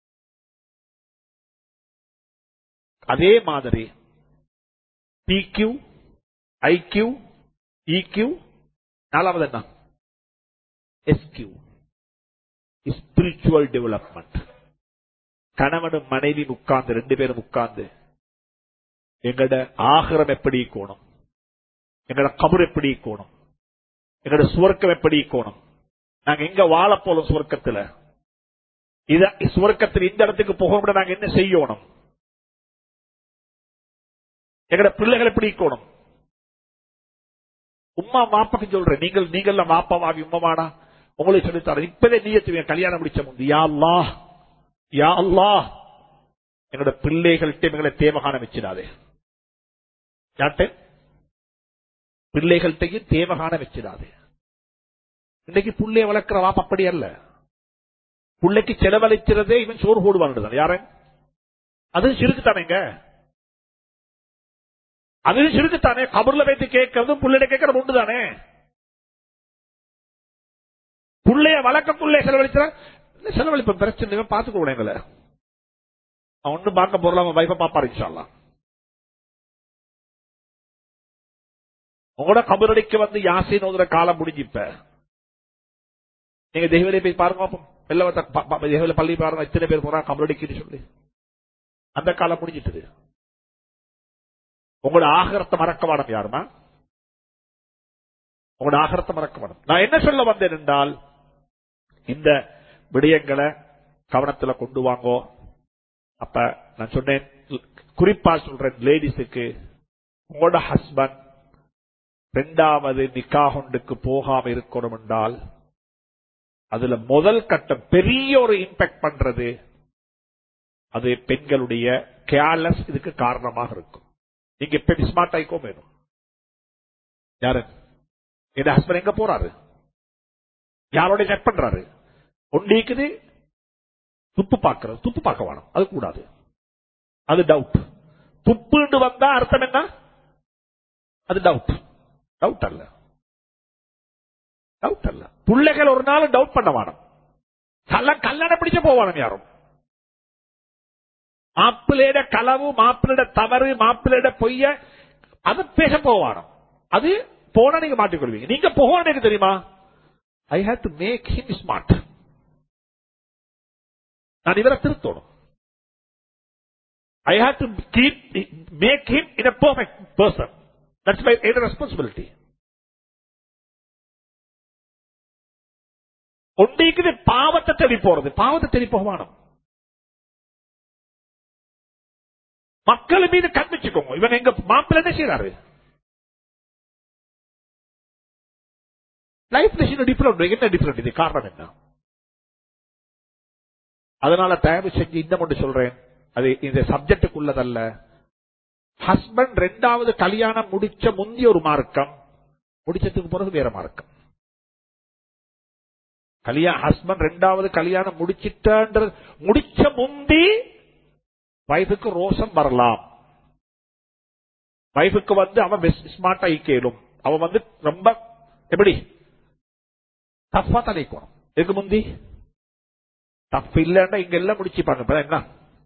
அதே மாதிரி பிக்யூ ஐக்யூ இக்யூ நாலாவது என்ன எஸ்கியூ ஸ்பிரிச்சுவல் டெவலப்மெண்ட் கணவனும் மனைவி உட்கார்ந்து ரெண்டு பேரும் உட்கார்ந்து எங்கட ஆகிரம் எப்படி கோணும் எங்கட கபர் எப்படி கோணும் எங்கட சுவர்க்கம் எப்படி கோணும் நாங்க எங்க வாழ போலும் சுவர்க்கத்துல இத சுவர்க்கத்தில் இந்த இடத்துக்கு போக நாங்க என்ன செய்யணும் எங்கட பிள்ளைகள் எப்படி கோணும் உமா மாப்பாக்கு சொல்றேன் நீங்கள் நீங்கள் மாப்பாவாகி உம்மமானா உங்களுக்கு சொல்லித்தார இப்பதே நீயத்துவீங்க கல்யாணம் முடிச்ச முந்தி யா அல்லாஹ் யா அல்லாஹ் எங்களோட பிள்ளைகள்கிட்ட எங்களை தேவகான வச்சிடாதே யார்ட்ட பிள்ளைகள்கிட்டையும் தேவகான வச்சிடாதே இன்னைக்கு புள்ளைய வளர்க்கிற வாப்ப அப்படி அல்ல பிள்ளைக்கு செலவழிக்கிறதே இவன் சோறு போடுவான் யார அது சிறுக்குத்தானேங்க அது சிறுக்குத்தானே கபர்ல வைத்து கேட்கறதும் புள்ளைய கேட்கறது உண்டு தானே புள்ளைய வளர்க்கக்குள்ளே செலவழிச்சா செலவழிப்ப பிரச்சனை பாத்துக்கோ எங்களை அவன் ஒன்னும் பார்க்க போறல அவன் வைஃப பாப்பாரு இன்ஷால்லா உங்களோட கபரடிக்கு வந்து யாசின் ஓதுற காலம் முடிஞ்சு இப்ப நீங்க தெய்வலை போய் பாருங்க தெய்வல பள்ளி பாருங்க இத்தனை பேர் போறா கபரடிக்குன்னு சொல்லி அந்த காலம் முடிஞ்சிட்டது உங்களோட ஆகரத்தை மறக்க வேணும் யாருமா உங்களோட ஆகரத்தை மறக்க வேணும் நான் என்ன சொல்ல வந்தேன் என்றால் இந்த விடயங்களை கவனத்துல கொண்டு வாங்கோ அப்ப நான் சொன்னேன் குறிப்பா சொல்றேன் லேடிஸுக்கு உங்களோட ஹஸ்பண்ட் ரெண்டாவது நிக்காஹொண்டுக்கு போகாம இருக்கணும் என்றால் அதுல முதல் கட்டம் பெரிய ஒரு இம்பாக்ட் பண்றது அது பெண்களுடைய கேர்லெஸ் இதுக்கு காரணமாக இருக்கும் நீங்க எப்ப ஸ்மார்ட் ஆயிக்கோ வேணும் யாரு என் ஹஸ்பண்ட் எங்க போறாரு யாரோட செக் பண்றாரு ஒண்டிக்குது துப்பு பார்க்கறது துப்பு பார்க்க வேணும் அது கூடாது அது டவுட் துப்புண்டு வந்தா அர்த்தம் என்ன அது டவுட் டவுட் அல்ல டவுட் அல்ல பிள்ளைகள் ஒரு நாள் டவுட் பண்ண வேணும் கல்ல கல்யாணம் பிடிச்ச போவானும் யாரும் மாப்பிள்ளையிட களவு மாப்பிள்ளையிட தவறு மாப்பிள்ளையிட பொய்ய அது பேச போவானோ அது போனா நீங்க மாட்டிக்கொள்வீங்க நீங்க போகணும் எனக்கு தெரியுமா I have to make him smart நான் இவரை திருத்தணும் I have to keep make him in a perfect person that's my responsibility ஒன்றைக்கு பாவத்தை தேடி போறது பாவத்தை தேடி போகவானம் மக்கள் மீது கண் வச்சுக்கோங்க இவன் எங்க மாப்பிள்ள என்ன செய்யறாரு லைஃப் லெசன் டிஃபரெண்ட் என்ன டிஃபரெண்ட் இது காரணம் என்ன அதனால தயவு செஞ்சு இந்த மட்டும் சொல்றேன் அது இந்த சப்ஜெக்டுக்குள்ளதல்ல ஹஸ்பண்ட் ரெண்டாவது கல்யாணம் முடிச்ச முந்தைய ஒரு மார்க்கம் முடிச்சதுக்கு பிறகு வேற மார்க்கம் கல்யாணம் ஹஸ்பண்ட் ரெண்டாவது கல்யாணம் முடிச்சிட்ட முடிச்ச முந்தி வைஃபுக்கு ரோஷம் வரலாம் வைஃபுக்கு வந்து அவன் ஸ்மார்ட் ஆயிக்கலும் அவன் வந்து ரொம்ப எப்படி டஃபா தலைக்கணும் எதுக்கு முந்தி டஃப் இல்லன்னா இங்க எல்லாம் முடிச்சுப்பாங்க இப்ப என்ன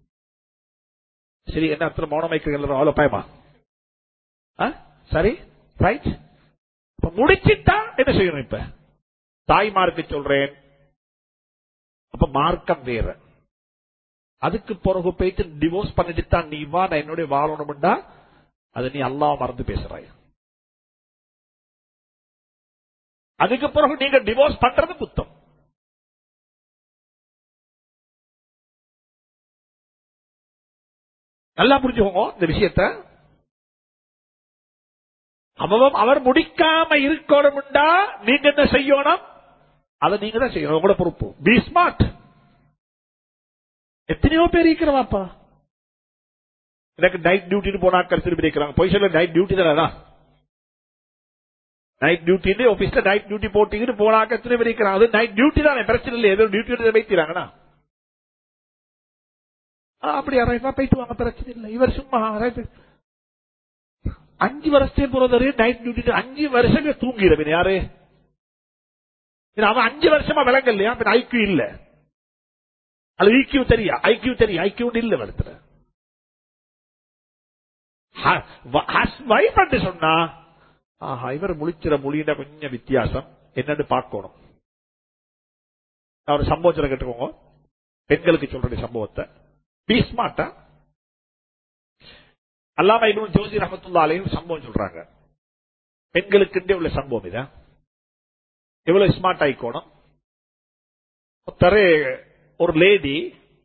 சரி என்ன அத்தனை மௌனம் வைக்கிறீங்க அவ்வளவு பயமா ஆ? சரி ரைட் இப்ப முடிச்சிட்டா என்ன செய்யணும் இப்ப தாய்மாருக்கு சொல்றேன் அப்ப மார்க்கம் வேற அதுக்கு பிறகு போயிட்டு டிவோர்ஸ் பண்ணிட்டு தான் நீ வா நான் என்னுடைய வாழணும்டா அது நீ அல்லாஹ் மறந்து பேசுறாய் அதுக்கு பிறகு நீங்க டிவோர்ஸ் பண்றது குத்தம் நல்லா புரிஞ்சுக்கோங்க இந்த விஷயத்த அவன் அவர் முடிக்காம இருக்கணும்டா நீங்க என்ன செய்யணும் அதை நீங்க தான் செய்யணும் உங்களோட பொறுப்பு பி ஸ்மார்ட் எத்தனையோ பேர் இருக்கிறவாப்பா எனக்கு நைட் டியூட்டின்னு போனாக்கள் திருப்பி இருக்கிறாங்க போய் சொல்ல நைட் டியூட்டி தானே நைட் டியூட்டி ஆபீஸ்ல நைட் டியூட்டி போட்டீங்கன்னு போனாக்க எத்தனை பேர் இருக்கிறாங்க அது நைட் டியூட்டி தானே பிரச்சனை இல்லை ஏதோ டியூட்டி வைக்கிறாங்கண்ணா ஆ, அப்படி ரைட்டா போயிட்டு வாங்க பிரச்சனை இல்லை இவர் சும்மா right. அஞ்சு வருஷத்தையும் போறதே நைட் டியூட்டி அஞ்சு வருஷமே தூங்கிடுவேன் யாரு இது அவன் அஞ்சு வருஷமா விளங்க இல்லையா ஐக்கியூ இல்ல அது ஐக்கியூ தெரியா ஐக்கியூ தெரியும் ஐக்கியூ இல்ல வருத்துல வைஃப் என்று சொன்னா ஆஹா இவர் முழிச்சிட மொழியிட கொஞ்சம் வித்தியாசம் என்னன்னு பார்க்கணும் நான் ஒரு சம்பவம் சொல்ல கேட்டுக்கோங்க பெண்களுக்கு சொல்ற சம்பவத்தை பி ஸ்மார்ட்டா அல்லாம இப்னு ஜோசி ரஹமத்துல்லா அலைஹி சம்பவம் சொல்றாங்க பெண்களுக்கு உள்ள சம்பவம் இதா எவ்வளவு ஸ்மார்ட் ஆயிக்கோணும் ஒருத்தரு ஒரு லேடி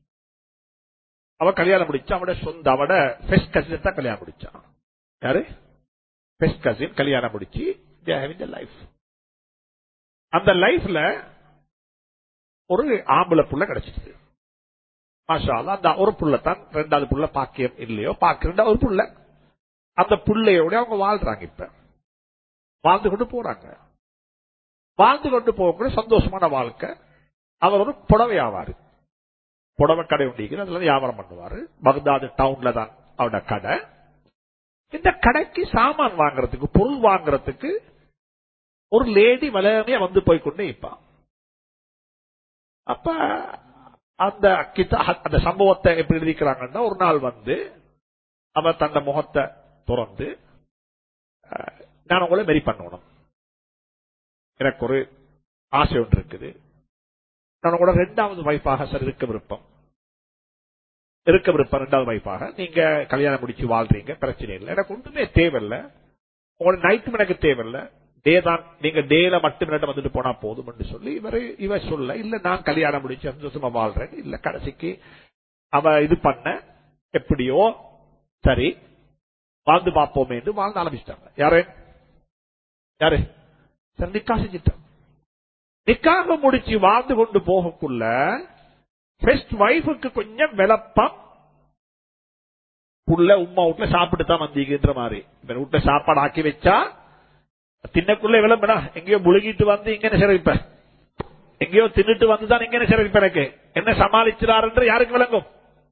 அவ கல்யாணம் முடிச்சா அவட சொந்த அவட ஃபெஸ்ட் கசின் தான் கல்யாணம் முடிச்சான் யாரு ஃபெஸ்ட் கசின் கல்யாணம் முடிச்சு லைஃப் அந்த லைஃப்ல ஒரு ஆம்பளை புள்ள கிடைச்சிச்சு மாஷா அல்லாஹ், அந்த ஒரு புள்ள தான் ரெண்டாவது புள்ள பாக்கியம் இல்லையோ பாக்கிற ஒரு புள்ள அந்த புள்ளையோட அவங்க வாழ்றாங்க இப்ப வாழ்ந்து கொண்டு போறாங்க வாழ்ந்து கொண்டு போகக்கூடிய சந்தோஷமான வாழ்க்கை அவர் ஒரு புடவை ஆவாரு புடவை கடை உண்டிக்கு அதுல வியாபாரம் பண்ணுவாரு பக்தாது டவுன்ல தான் அவரோட கடை இந்த கடைக்கு சாமான் வாங்குறதுக்கு பொருள் வாங்குறதுக்கு ஒரு லேடி வளமையா வந்து போய் கொண்டே இருப்பான் அப்ப அந்த கித்த- அந்த சம்பவத்தை எப்படி எழுதிக்கிறாங்கன்னா ஒரு நாள் வந்து அவ தந்த முகத்தை திறந்து அஹ், நான் உங்களை மெரி பண்ணணும் எனக்கு ஒரு ஆசை ஒன்று இருக்குது நான் உங்களோட ரெண்டாவது வைஃபாக சார் இருக்க விருப்பம் இருக்க விருப்பம் ரெண்டாவது வைஃபாக நீங்க கல்யாணம் முடிச்சு வாழ்றீங்க பிரச்சனை இல்லை எனக்கு ஒன்றுமே தேவையில்லை உங்களோட நைட்டும் எனக்கு தேவையில்லை டே தான் நீங்க டேல மட்டும் என்னட்ட வந்துட்டு போனா போதும் சொல்லி இவரு இவ சொல்ல இல்ல நான் கல்யாணம் முடிச்சு சந்தோஷமா வாழ்றேன் இல்ல கடைசிக்கு அவ இது பண்ண எப்படியோ சரி வாழ்ந்து பார்ப்போமே என்று வாழ்ந்து ஆரம்பிச்சிட்டாங்க யாரு யாரு சரி நிக்கா செஞ்சிட்டான் நிக்காக முடிச்சு வாழ்ந்து கொண்டு போகக்குள்ள ஃபர்ஸ்ட் வைஃபுக்கு கொஞ்சம் விளப்பம் புள்ள உம்மா வீட்டுல சாப்பிட்டு தான் வந்தீங்கன்ற மாதிரி இப்ப வீட்டுல சாப்பாடு ஆக்கி வச்சா தின்னக்குள்ள விளம்பனா எங்கேயோ முழுகிட்டு வந்து இங்க சிறவிப்ப எங்கேயோ தின்னுட்டு வந்துதான் இங்க சிறவிப்ப எனக்கு என்ன சமாளிச்சாருன்ற யாருக்கு விளங்கும்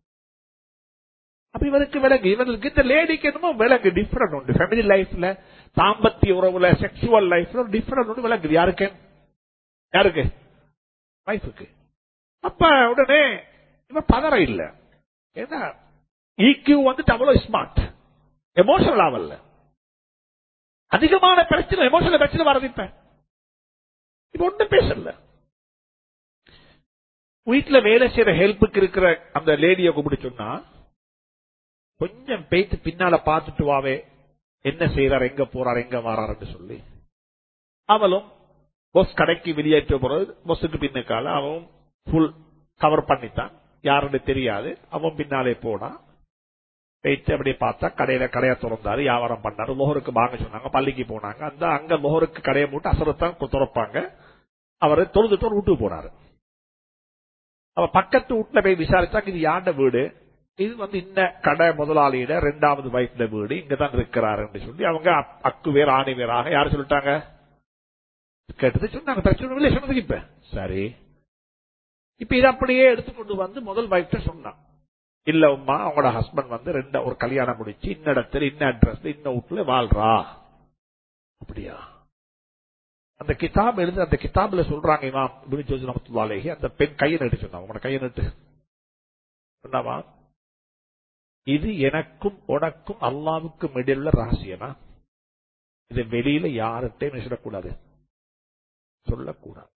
அப்ப இவருக்கு விலங்கு இவங்களுக்கு இந்த லேடிக்கு என்னமோ விலங்கு டிஃபரெண்ட் உண்டு ஃபேமிலி லைஃப்ல தாம்பத்திய உறவுல செக்ஷுவல் லைஃப்ல ஒரு டிஃபரெண்ட் உண்டு விலங்குது யாருக்கு யாருக்கு வைஃபுக்கு அப்ப உடனே இவன் பதற இல்ல ஏன்னா ஈக்யூ வந்துட்டு அவ்வளவு ஸ்மார்ட் எமோஷனல் ஆவல்ல அதிகமான பிரச்சனை எமோஷனல் பிரச்சனை வரது இப்ப இப்ப ஒன்றும் பேசல வீட்டுல வேலை செய்யற ஹெல்ப்புக்கு இருக்கிற அந்த லேடிய கூப்பிட்டு சொன்னா கொஞ்சம் பேத்து பின்னால பார்த்துட்டு வாவே என்ன செய்யறார் எங்க போறார் எங்க வாராருன்னு சொல்லி அவளும் பொஸ் கடைக்கு வெளியேற்ற போறது பொஸுக்கு பின்னுக்கால அவன் ஃபுல் கவர் பண்ணிட்டான் யாருன்னு தெரியாது அவன் பின்னாலே போனா போயிட்டு அப்படியே பார்த்தா கடையில கடையை திறந்தாரு வியாபாரம் பண்ணாரு லோகருக்கு வாங்க சொன்னாங்க பள்ளிக்கு போனாங்க அந்த அங்க லோகருக்கு கடையை மூட்டு அசரத்தான் திறப்பாங்க அவரை தொழுதுட்டு வீட்டுக்கு போனாரு அவ பக்கத்து வீட்டுல போய் விசாரிச்சாங்க இது யாண்ட வீடு இது வந்து இன்ன கடை முதலாளியிட ரெண்டாவது வைஃப்ல வீடு இங்கதான் இருக்கிறாருன்னு சொல்லி அவங்க அப்- அக்கு வேற ஆணி வேறாக யாரு சொல்லிட்டாங்க கேட்டது சொன்னாங்க பிரச்சனை இல்லை சொன்னதுக்கு இப்ப சரி இப்ப இதை அப்படியே எடுத்துக்கொண்டு வந்து முதல் வைஃப்ட சொன்னான் இல்ல உமா அவங்களோட ஹஸ்பண்ட் வந்து ரெண்டு ஒரு கல்யாணம் முடிச்சு இன்ன இடத்துல இன்ன அட்ரஸ்ல இன்ன வீட்டுல வாழ்றா அப்படியா அந்த கிதாப் எழுதி அந்த கிதாப்ல சொல்றாங்க இமாம் இப்னு ஜோசி ரஹ்மத்துல்லாஹி அந்த பெண் கையை நட்டு சொன்னா உங்களோட கையை நட்டு சொன்னாவா இது எனக்கும் உனக்கும் அல்லாவுக்கும் இடையிலுள்ள ரகசியமா இது வெளியில யார்கிட்டையும் சொல்லக்கூடாது சொல்லக்கூடாது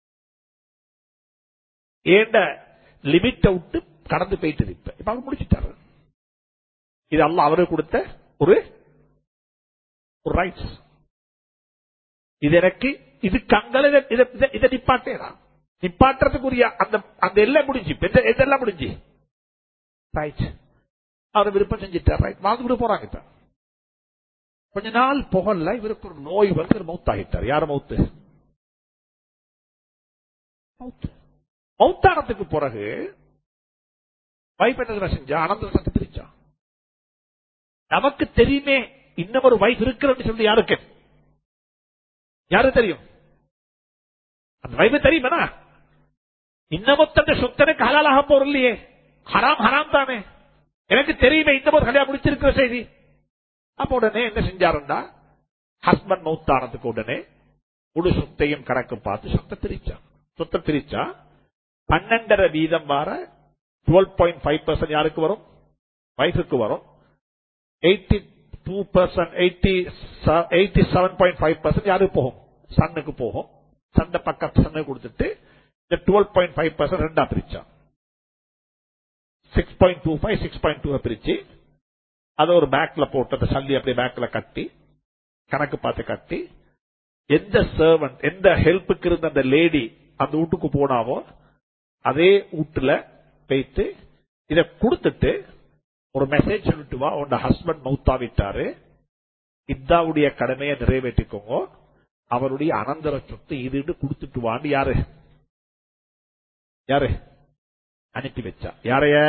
ஏண்ட லிமிட்ட விட்டு கடந்து போயிட்டது இப்ப இப்ப அவர் முடிச்சுட்டாரு இது அல்லாஹ் அவருக்கு கொடுத்த ஒரு ஒரு ரைட்ஸ் இது எனக்கு இதுக்கு அங்கல இத- இத- இத- இதை நிப்பாட்டேடா நிப்பாட்டுறதுக்குரிய அந்த அந்த எல்லாம் முடிஞ்சு இப்ப எந்த- எதெல்லாம் முடிஞ்சு ரைட் அவர் விருப்பம் செஞ்சுட்டார் ரைட் வாழ்ந்து கூட போறாங்க இப்ப கொஞ்ச நாள் புகழ்ல இவருக்கு ஒரு நோய் வந்து இவர் மௌத்தாகிட்டார் யார மௌத்து மௌத்து மௌத்தானத்துக்கு பிறகு வைஃப் என்ன செஞ்சா அனந்த சத்து பிரிச்சா நமக்கு தெரியுமே இன்னும் ஒரு வைஃப் இருக்கிறன்னு சொல்லி யாருக்கு யாரு தெரியும் அந்த வைஃப் தெரியுமா இன்னமொத்த சொத்தனுக்கு ஹலாலாக போறது இல்லையே ஹராம் ஹராம் தானே எனக்கு தெரியுமே இந்த ஒரு கல்யாணம் முடிச்சிருக்கிற செய்தி அப்ப உடனே என்ன செஞ்சாருண்டா ஹஸ்பண்ட் மௌத்தானதுக்கு உடனே முழு சொத்தையும் கணக்கு பார்த்து சொத்தை பிரிச்சான் சொத்தை பிரிச்சா பன்னெண்டரை வீதம் வர டுவெல் பாயிண்ட் ஃபைவ் பர்சன்ட் யாருக்கு வரும் வைஃபுக்கு வரும் eighty two percent eighty eighty seven point five percent யாருக்கு போகும் சன்னுக்கு போகும் சண்டை பக்கத்து சன்னுக்கு கொடுத்துட்டு இந்த டுவெல் பாயிண்ட் ஃபைவ் பர்சன்ட் ரெண்டா பிரிச்சான் six point two five six point two பிரிச்சு அதை ஒரு பேக்ல போட்டு அந்த சல்லி அப்படியே பேக்ல கட்டி கணக்கு பார்த்து கட்டி எந்த சர்வன்ட் எந்த ஹெல்ப்புக்கு இருந்த அந்த லேடி அந்த வீட்டுக்கு போனாவோ அதே வீட்டுல வைத்து இத கொடுத்துட்டு ஒரு மெசேஜ் சொல்லிட்டு வா உன் ஹஸ்பண்ட் மௌத்தாவிட்டாரு இத்தாவுடைய கடமையை நிறைவேற்றிக்கோங்க அவருடைய அனந்தர சொத்து இது கொடுத்துட்டு வான்னு யாரு யாரு அனுப்பி வச்சா யாரைய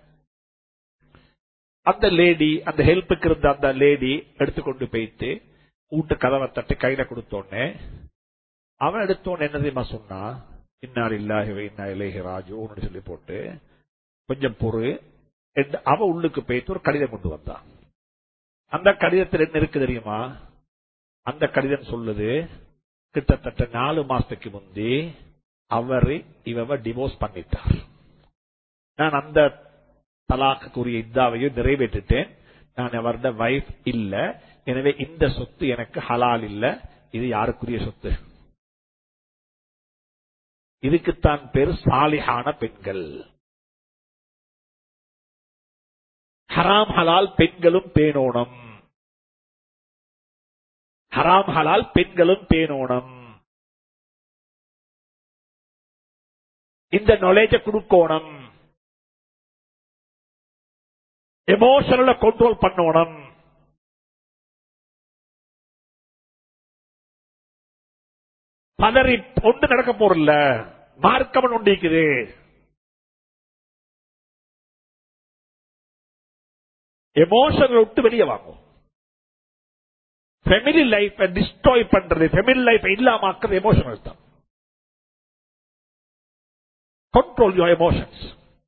அந்த லேடி அந்த ஹெல்ப்புக்கு இருந்த அந்த லேடி எடுத்துக்கொண்டு போயிட்டு வீட்டு கதவை தட்டி கையில கொடுத்தோடனே அவன் எடுத்தோன்னு என்ன தெரியுமா சொன்னா இன்னார் இல்லாஹி இன்னா இலேஹி ராஜுன்னு சொல்லி போட்டு கொஞ்சம் பொறு என்று அவ உள்ளுக்கு போயிட்டு ஒரு கடிதம் கொண்டு வந்தான் அந்த கடிதத்தில் என்ன இருக்கு தெரியுமா அந்த கடிதம் சொல்லுது கிட்டத்தட்ட நாலு மாசத்துக்கு முந்தி அவரு இவ டிவோர்ஸ் பண்ணிட்டார் நான் அந்த தலாக்குரிய இத்தாவையும் நிறைவேற்றிட்டேன் நான் அவருடைய வைஃப் இல்ல எனவே இந்த சொத்து எனக்கு ஹலால் இல்ல இது யாருக்குரிய சொத்து இதுக்குத்தான் பேர் சாலிஹான பெண்கள் ஹராம் ஹலால் பெண்களும் பேணோணம் ஹராம் ஹலால் பெண்களும் பேணோணம் இந்த நாலேஜ கொடுக்கோணம் எமோஷனல கண்ட்ரோல் பண்ணணும் பதறி ஒன்று நடக்க போறல மார்க்கவன் உண்டிக்குது எமோஷன் விட்டு வெளியே வாங்கும் ஃபெமிலி லைஃப் டிஸ்ட்ராய் பண்றது ஃபெமிலி லைஃப் இல்லாமக்கிறது எமோஷனல் தான் control your emotions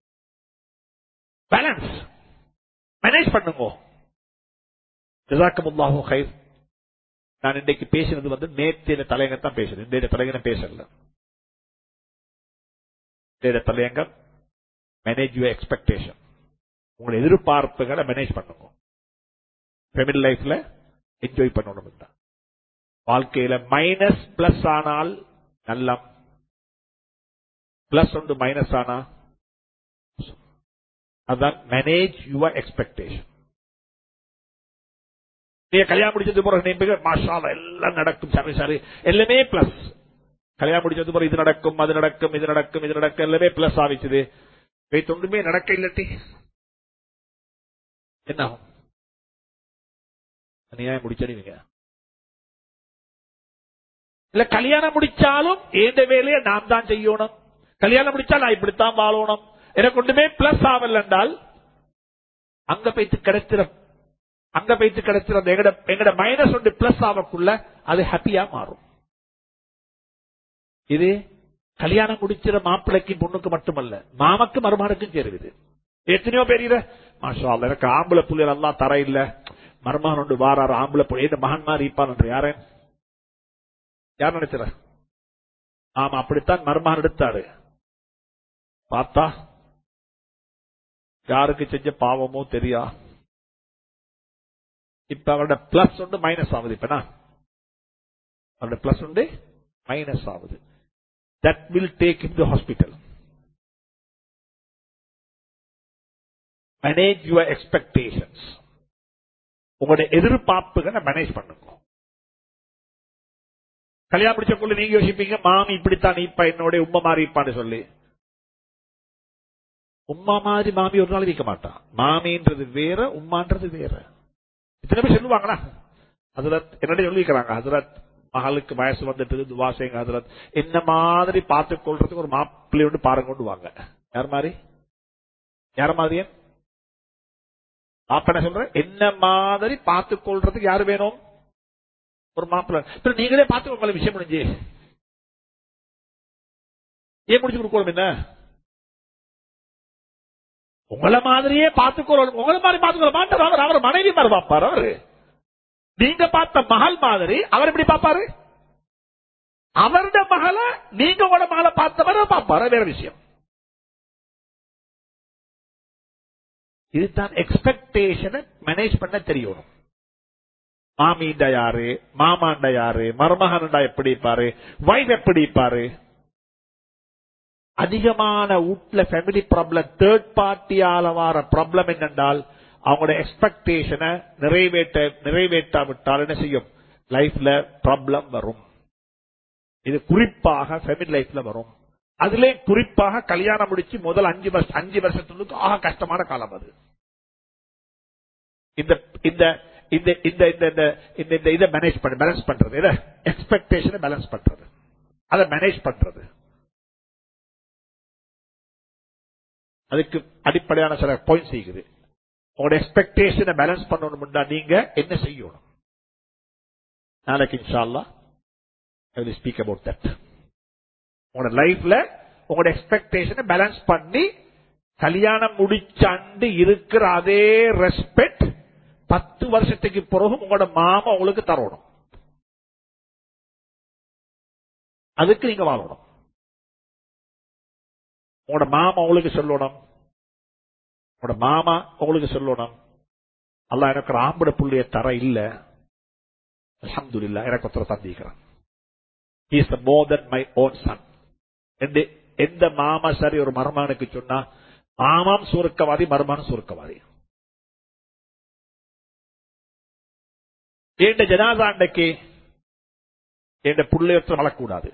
balance manage பண்ணுங்க ஜசாக்கமுல்லாஹு ஹைர் நான் இன்றைக்கு பேசினது வந்து நேற்றைய தலையங்கம் தான் பேசுறேன் இன்றைய தலையங்கம் பேசல இன்றைய தலையங்கம் மேனேஜ் யுவர் எக்ஸ்பெக்டேஷன் உங்களோட எதிர்பார்ப்புகளை மேனேஜ் பண்ணுங்க ஃபேமிலி லைஃப்ல என்ஜாய் பண்ணணும் தான் வாழ்க்கையில மைனஸ் பிளஸ் ஆனால் நல்லம் பிளஸ் ஒன்று மைனஸ் ஆனா அதான் மேனேஜ் யுவர் எக்ஸ்பெக்டேஷன் நீங்க கல்யாணம் முடிச்சது போற நீங்க மாஷா அல்லாஹ் எல்லாம் நடக்கும் சரி சரி எல்லாமே பிளஸ் கல்யாணம் முடிச்சது போற இது நடக்கும் அது நடக்கும் இது நடக்கும் இது நடக்கும் எல்லாமே பிளஸ் ஆவிச்சது வைத்து ஒன்றுமே நடக்க இல்லட்டி என்ன ஆகும் அநியாயம் முடிச்சடிவீங்க இல்ல கல்யாணம் முடிச்சாலும் ஏந்த வேலையை நான் தான் செய்யணும் கல்யாணம் முடிச்சா நான் இப்படித்தான் வாழணும் எனக்கு ஒன்றுமே பிளஸ் ஆகல என்றால் அங்க போய்த்து கிடைச்சிட அங்க போய்த்து கிடைச்சிட அந்த எங்கட எங்கட மைனஸ் ஒன்று பிளஸ் ஆகக்குள்ள அது ஹாப்பியா மாறும் இது கல்யாணம் முடிச்சிட மாப்பிள்ளைக்கு பொண்ணுக்கு மட்டுமல்ல மாமக்கு மருமகனுக்கும் சேருது எத்தனையோ பேர் இத மாஷா அல்லாஹ், எனக்கு ஆம்பளை புள்ளியர் எல்லாம் தர இல்ல மருமகன் ஒன்று வாராரு ஆம்பளை புள்ளி இந்த மகன் மாதிரி இருப்பான் யாரே யார் நினைச்சிட ஆமா அப்படித்தான் மருமகன் எடுத்தாரு பார்த்தா யாருக்கு செஞ்ச பாவமோ தெரியா இப்ப அவரோட பிளஸ் ஒன்று மைனஸ் ஆகுது இப்பனா அவரோட பிளஸ் ஒன்று மைனஸ் ஆகுது that will take in to hospital manage your expectations உங்களுடைய எதிர்பார்ப்புகளை மேனேஜ் பண்ணுங்க கல்யாணம் முடிச்சக்குள்ள நீங்க யோசிப்பீங்க மாமி இப்படித்தான் இப்ப என்னோட உம்மா மாறி இருப்பான்னு சொல்லி உம்மா மாதிரி மாமி ஒரு நாள் வைக்க மாட்டான் மாமின்றது வேற உம்மான்றது வேற இத்தனை பேர் சொல்லுவாங்களா ஹசரத் என்னடைய சொல்லிக்கிறாங்க ஹசரத் மகளுக்கு வயசு வந்துட்டு துவா செய்யுங்க ஹசரத் என்ன மாதிரி பார்த்து கொள்றதுக்கு ஒரு மாப்பிள்ளை ஒன்று பாருங்க கொண்டு வாங்க யார் மாதிரி யார மாதிரியே பாப்ப என்ன சொல்ற என்ன மாதிரி பார்த்து கொள்றதுக்கு யாரு வேணும் ஒரு மாப்பிள்ளை இப்ப நீங்களே பார்த்துக்கோங்க விஷயம் முடிஞ்சு ஏன் முடிச்சு கொடுக்கணும் என்ன உங்களை மாதிரியே பார்த்துக்கொள்ளணும் உங்களை மாதிரி பார்த்துக்கொள்ள மாட்டார் அவர் அவர் மனைவி மாதிரி பார்ப்பார் அவரு நீங்க பார்த்த மகள் மாதிரி அவர் எப்படி பார்ப்பாரு அவருடைய மகளை நீங்க உங்களோட மகளை பார்த்தவரை பார்ப்பாரு வேற விஷயம் இதுதான் எக்ஸ்பெக்டேஷனை மேனேஜ் பண்ண தெரியணும் மாமிண்ட யாரு மாமாண்ட யாரு மருமகன்டா எப்படி இருப்பாரு வைஃப் எப்படி இருப்பாரு அதிகமான வீட்ல ஃபேமிலி ப்ராப்ளம் தேர்ட் பார்ட்டியால வர ப்ராப்ளம் என்னென்றால் அவங்களோட எக்ஸ்பெக்டேஷனை நிறைவேற்ற நிறைவேற்றாவிட்டால் என்ன செய்யும் லைஃப்ல ப்ராப்ளம் வரும் இது குறிப்பாக ஃபேமிலி லைஃப்ல வரும் அதிலே குறிப்பாக கல்யாணம் முடிச்சு முதல் அஞ்சு வருஷம் அஞ்சு வருஷத்துக்கு ஆக கஷ்டமான காலம் அது இந்த இந்த இந்த இந்த இந்த இந்த இந்த இந்த இதை மேனேஜ் பண்ண பேலன்ஸ் பண்றது இதை எக்ஸ்பெக்டேஷனை பேலன்ஸ் பண்றது அதை மேனேஜ் பண்றது அதுக்கு அடிப்படையான சில பாயிண்ட்ஸ் இருக்குது உங்களோட எக்ஸ்பெக்டேஷனை பேலன்ஸ் பண்ணணும்னா நீங்க என்ன செய்யணும் நாளைக்கு இன்ஷால்லா I will speak about that உங்களோட லைஃப்ல உங்களோட எக்ஸ்பெக்டேஷனை பேலன்ஸ் பண்ணி கல்யாணம் முடிச்சாண்டு இருக்கிற அதே ரெஸ்பெக்ட் பத்து வருஷத்துக்கு பிறகு உங்களோட மாமா உங்களுக்கு தரணும் அதுக்கு நீங்க வாழணும் உங்களோட மாமா உங்களுக்கு சொல்லணும் உங்களோட மாமா உங்களுக்கு சொல்லணும் அல்ல எனக்கு ஒரு ஆம்பளை புள்ளிய தர இல்ல அல்ஹம்துலில்லாஹ் எனக்கு ஒருத்தர் தந்திக்கிறான் is more than my own son எந்த மாமா சரி ஒரு மருமகனுக்கு சொன்னா மாமாம் சுருக்கவாதி மருமகன் சுருக்கவாதி என் ஜனாதா அன்றைக்கு என் புள்ளையற்ற வளக்கூடாது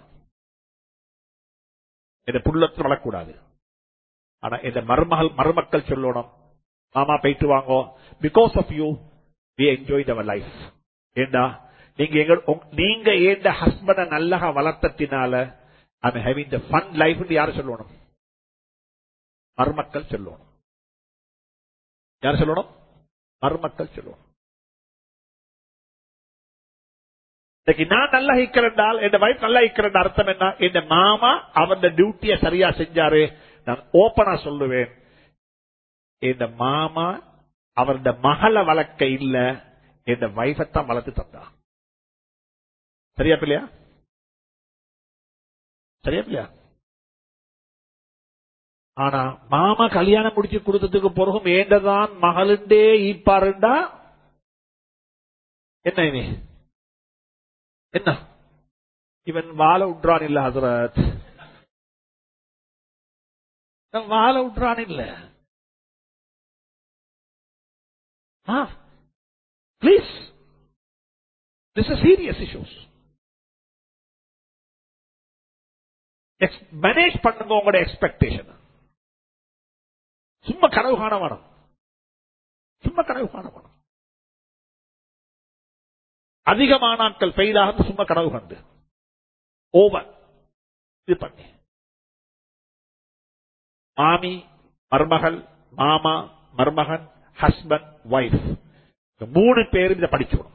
என் புள்ளற்ற வளக்கூடாது ஆனா இந்த மருமகள் மருமக்கள் சொல்லணும் மாமா போயிட்டு வாங்கோ because of you we enjoy our life ஏண்டா நீங்க எங்க உங்க- நீங்க ஏண்ட ஹஸ்பண்ட நல்லக வளர்த்தத்தினால I having the fun life யாரு சொல்லணும் மருமக்கள் சொல்லணும் யார் சொல்லணும் மருமக்கள் சொல்லணும் இன்னைக்கு நான் நல்லா இருக்கிறேன்டால் என் வைஃப் நல்லா இருக்கிற அர்த்தம் என்ன என் மாமா அவன் டியூட்டியை சரியா செஞ்சாரு நான் ஓபனா சொல்லுவேன் என் மாமா அவருடைய மகளை வளர்க்க இல்ல என் வைஃபத்தான் வளர்த்து தந்தா சரியா பிள்ளையா சரியா பிள்ளையா ஆனா மாமா கல்யாணம் முடிச்சு கொடுத்ததுக்கு பிறகும் ஏண்டதான் மகளுண்டே ஈப்பாருண்டா என்ன இனி என்ன இவன் வாழ விட்றான் இல்ல ஹசரத் இவன் வாழ விட்றான் இல்ல please this serious issues manage பண்ணுங்க உங்களோட எக்ஸ்பெக்டேஷன் சும்மா கனவு காண வேணும் சும்மா கனவு காண வேணும் அதிகமானாக்கள் ஃபெயிலாக சும்மா கனவு கண்டு ஓவர் இது பண்ணி மாமி மருமகள் மாமா மருமகன் ஹஸ்பண்ட் ஒய்ஃப் மூணு பேரும் இதை படிக்கணும்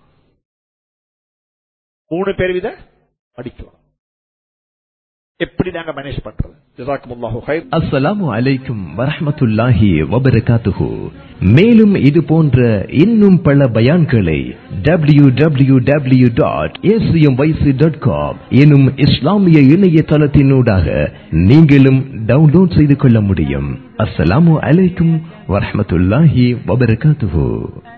மூணு பேர் இதை படிக்கணும் எப்படி நாங்க மேனேஜ் பண்றது ஜசாக்குமுல்லாஹு ஹைர் அஸ்ஸலாமு அலைக்கும் வரஹ்மத்துல்லாஹி வபரகாத்துஹு மேலும் இது போன்ற இன்னும் பல பயான்களை W W W dot dot com எனும் இஸ்லாமிய இணையதளத்தினூடாக நீங்களும் டவுன்லோட் செய்து கொள்ள முடியும் அஸ்ஸலாமு அலைக்கும் வரஹ்மத்துல்லாஹி வபரகாத்துஹு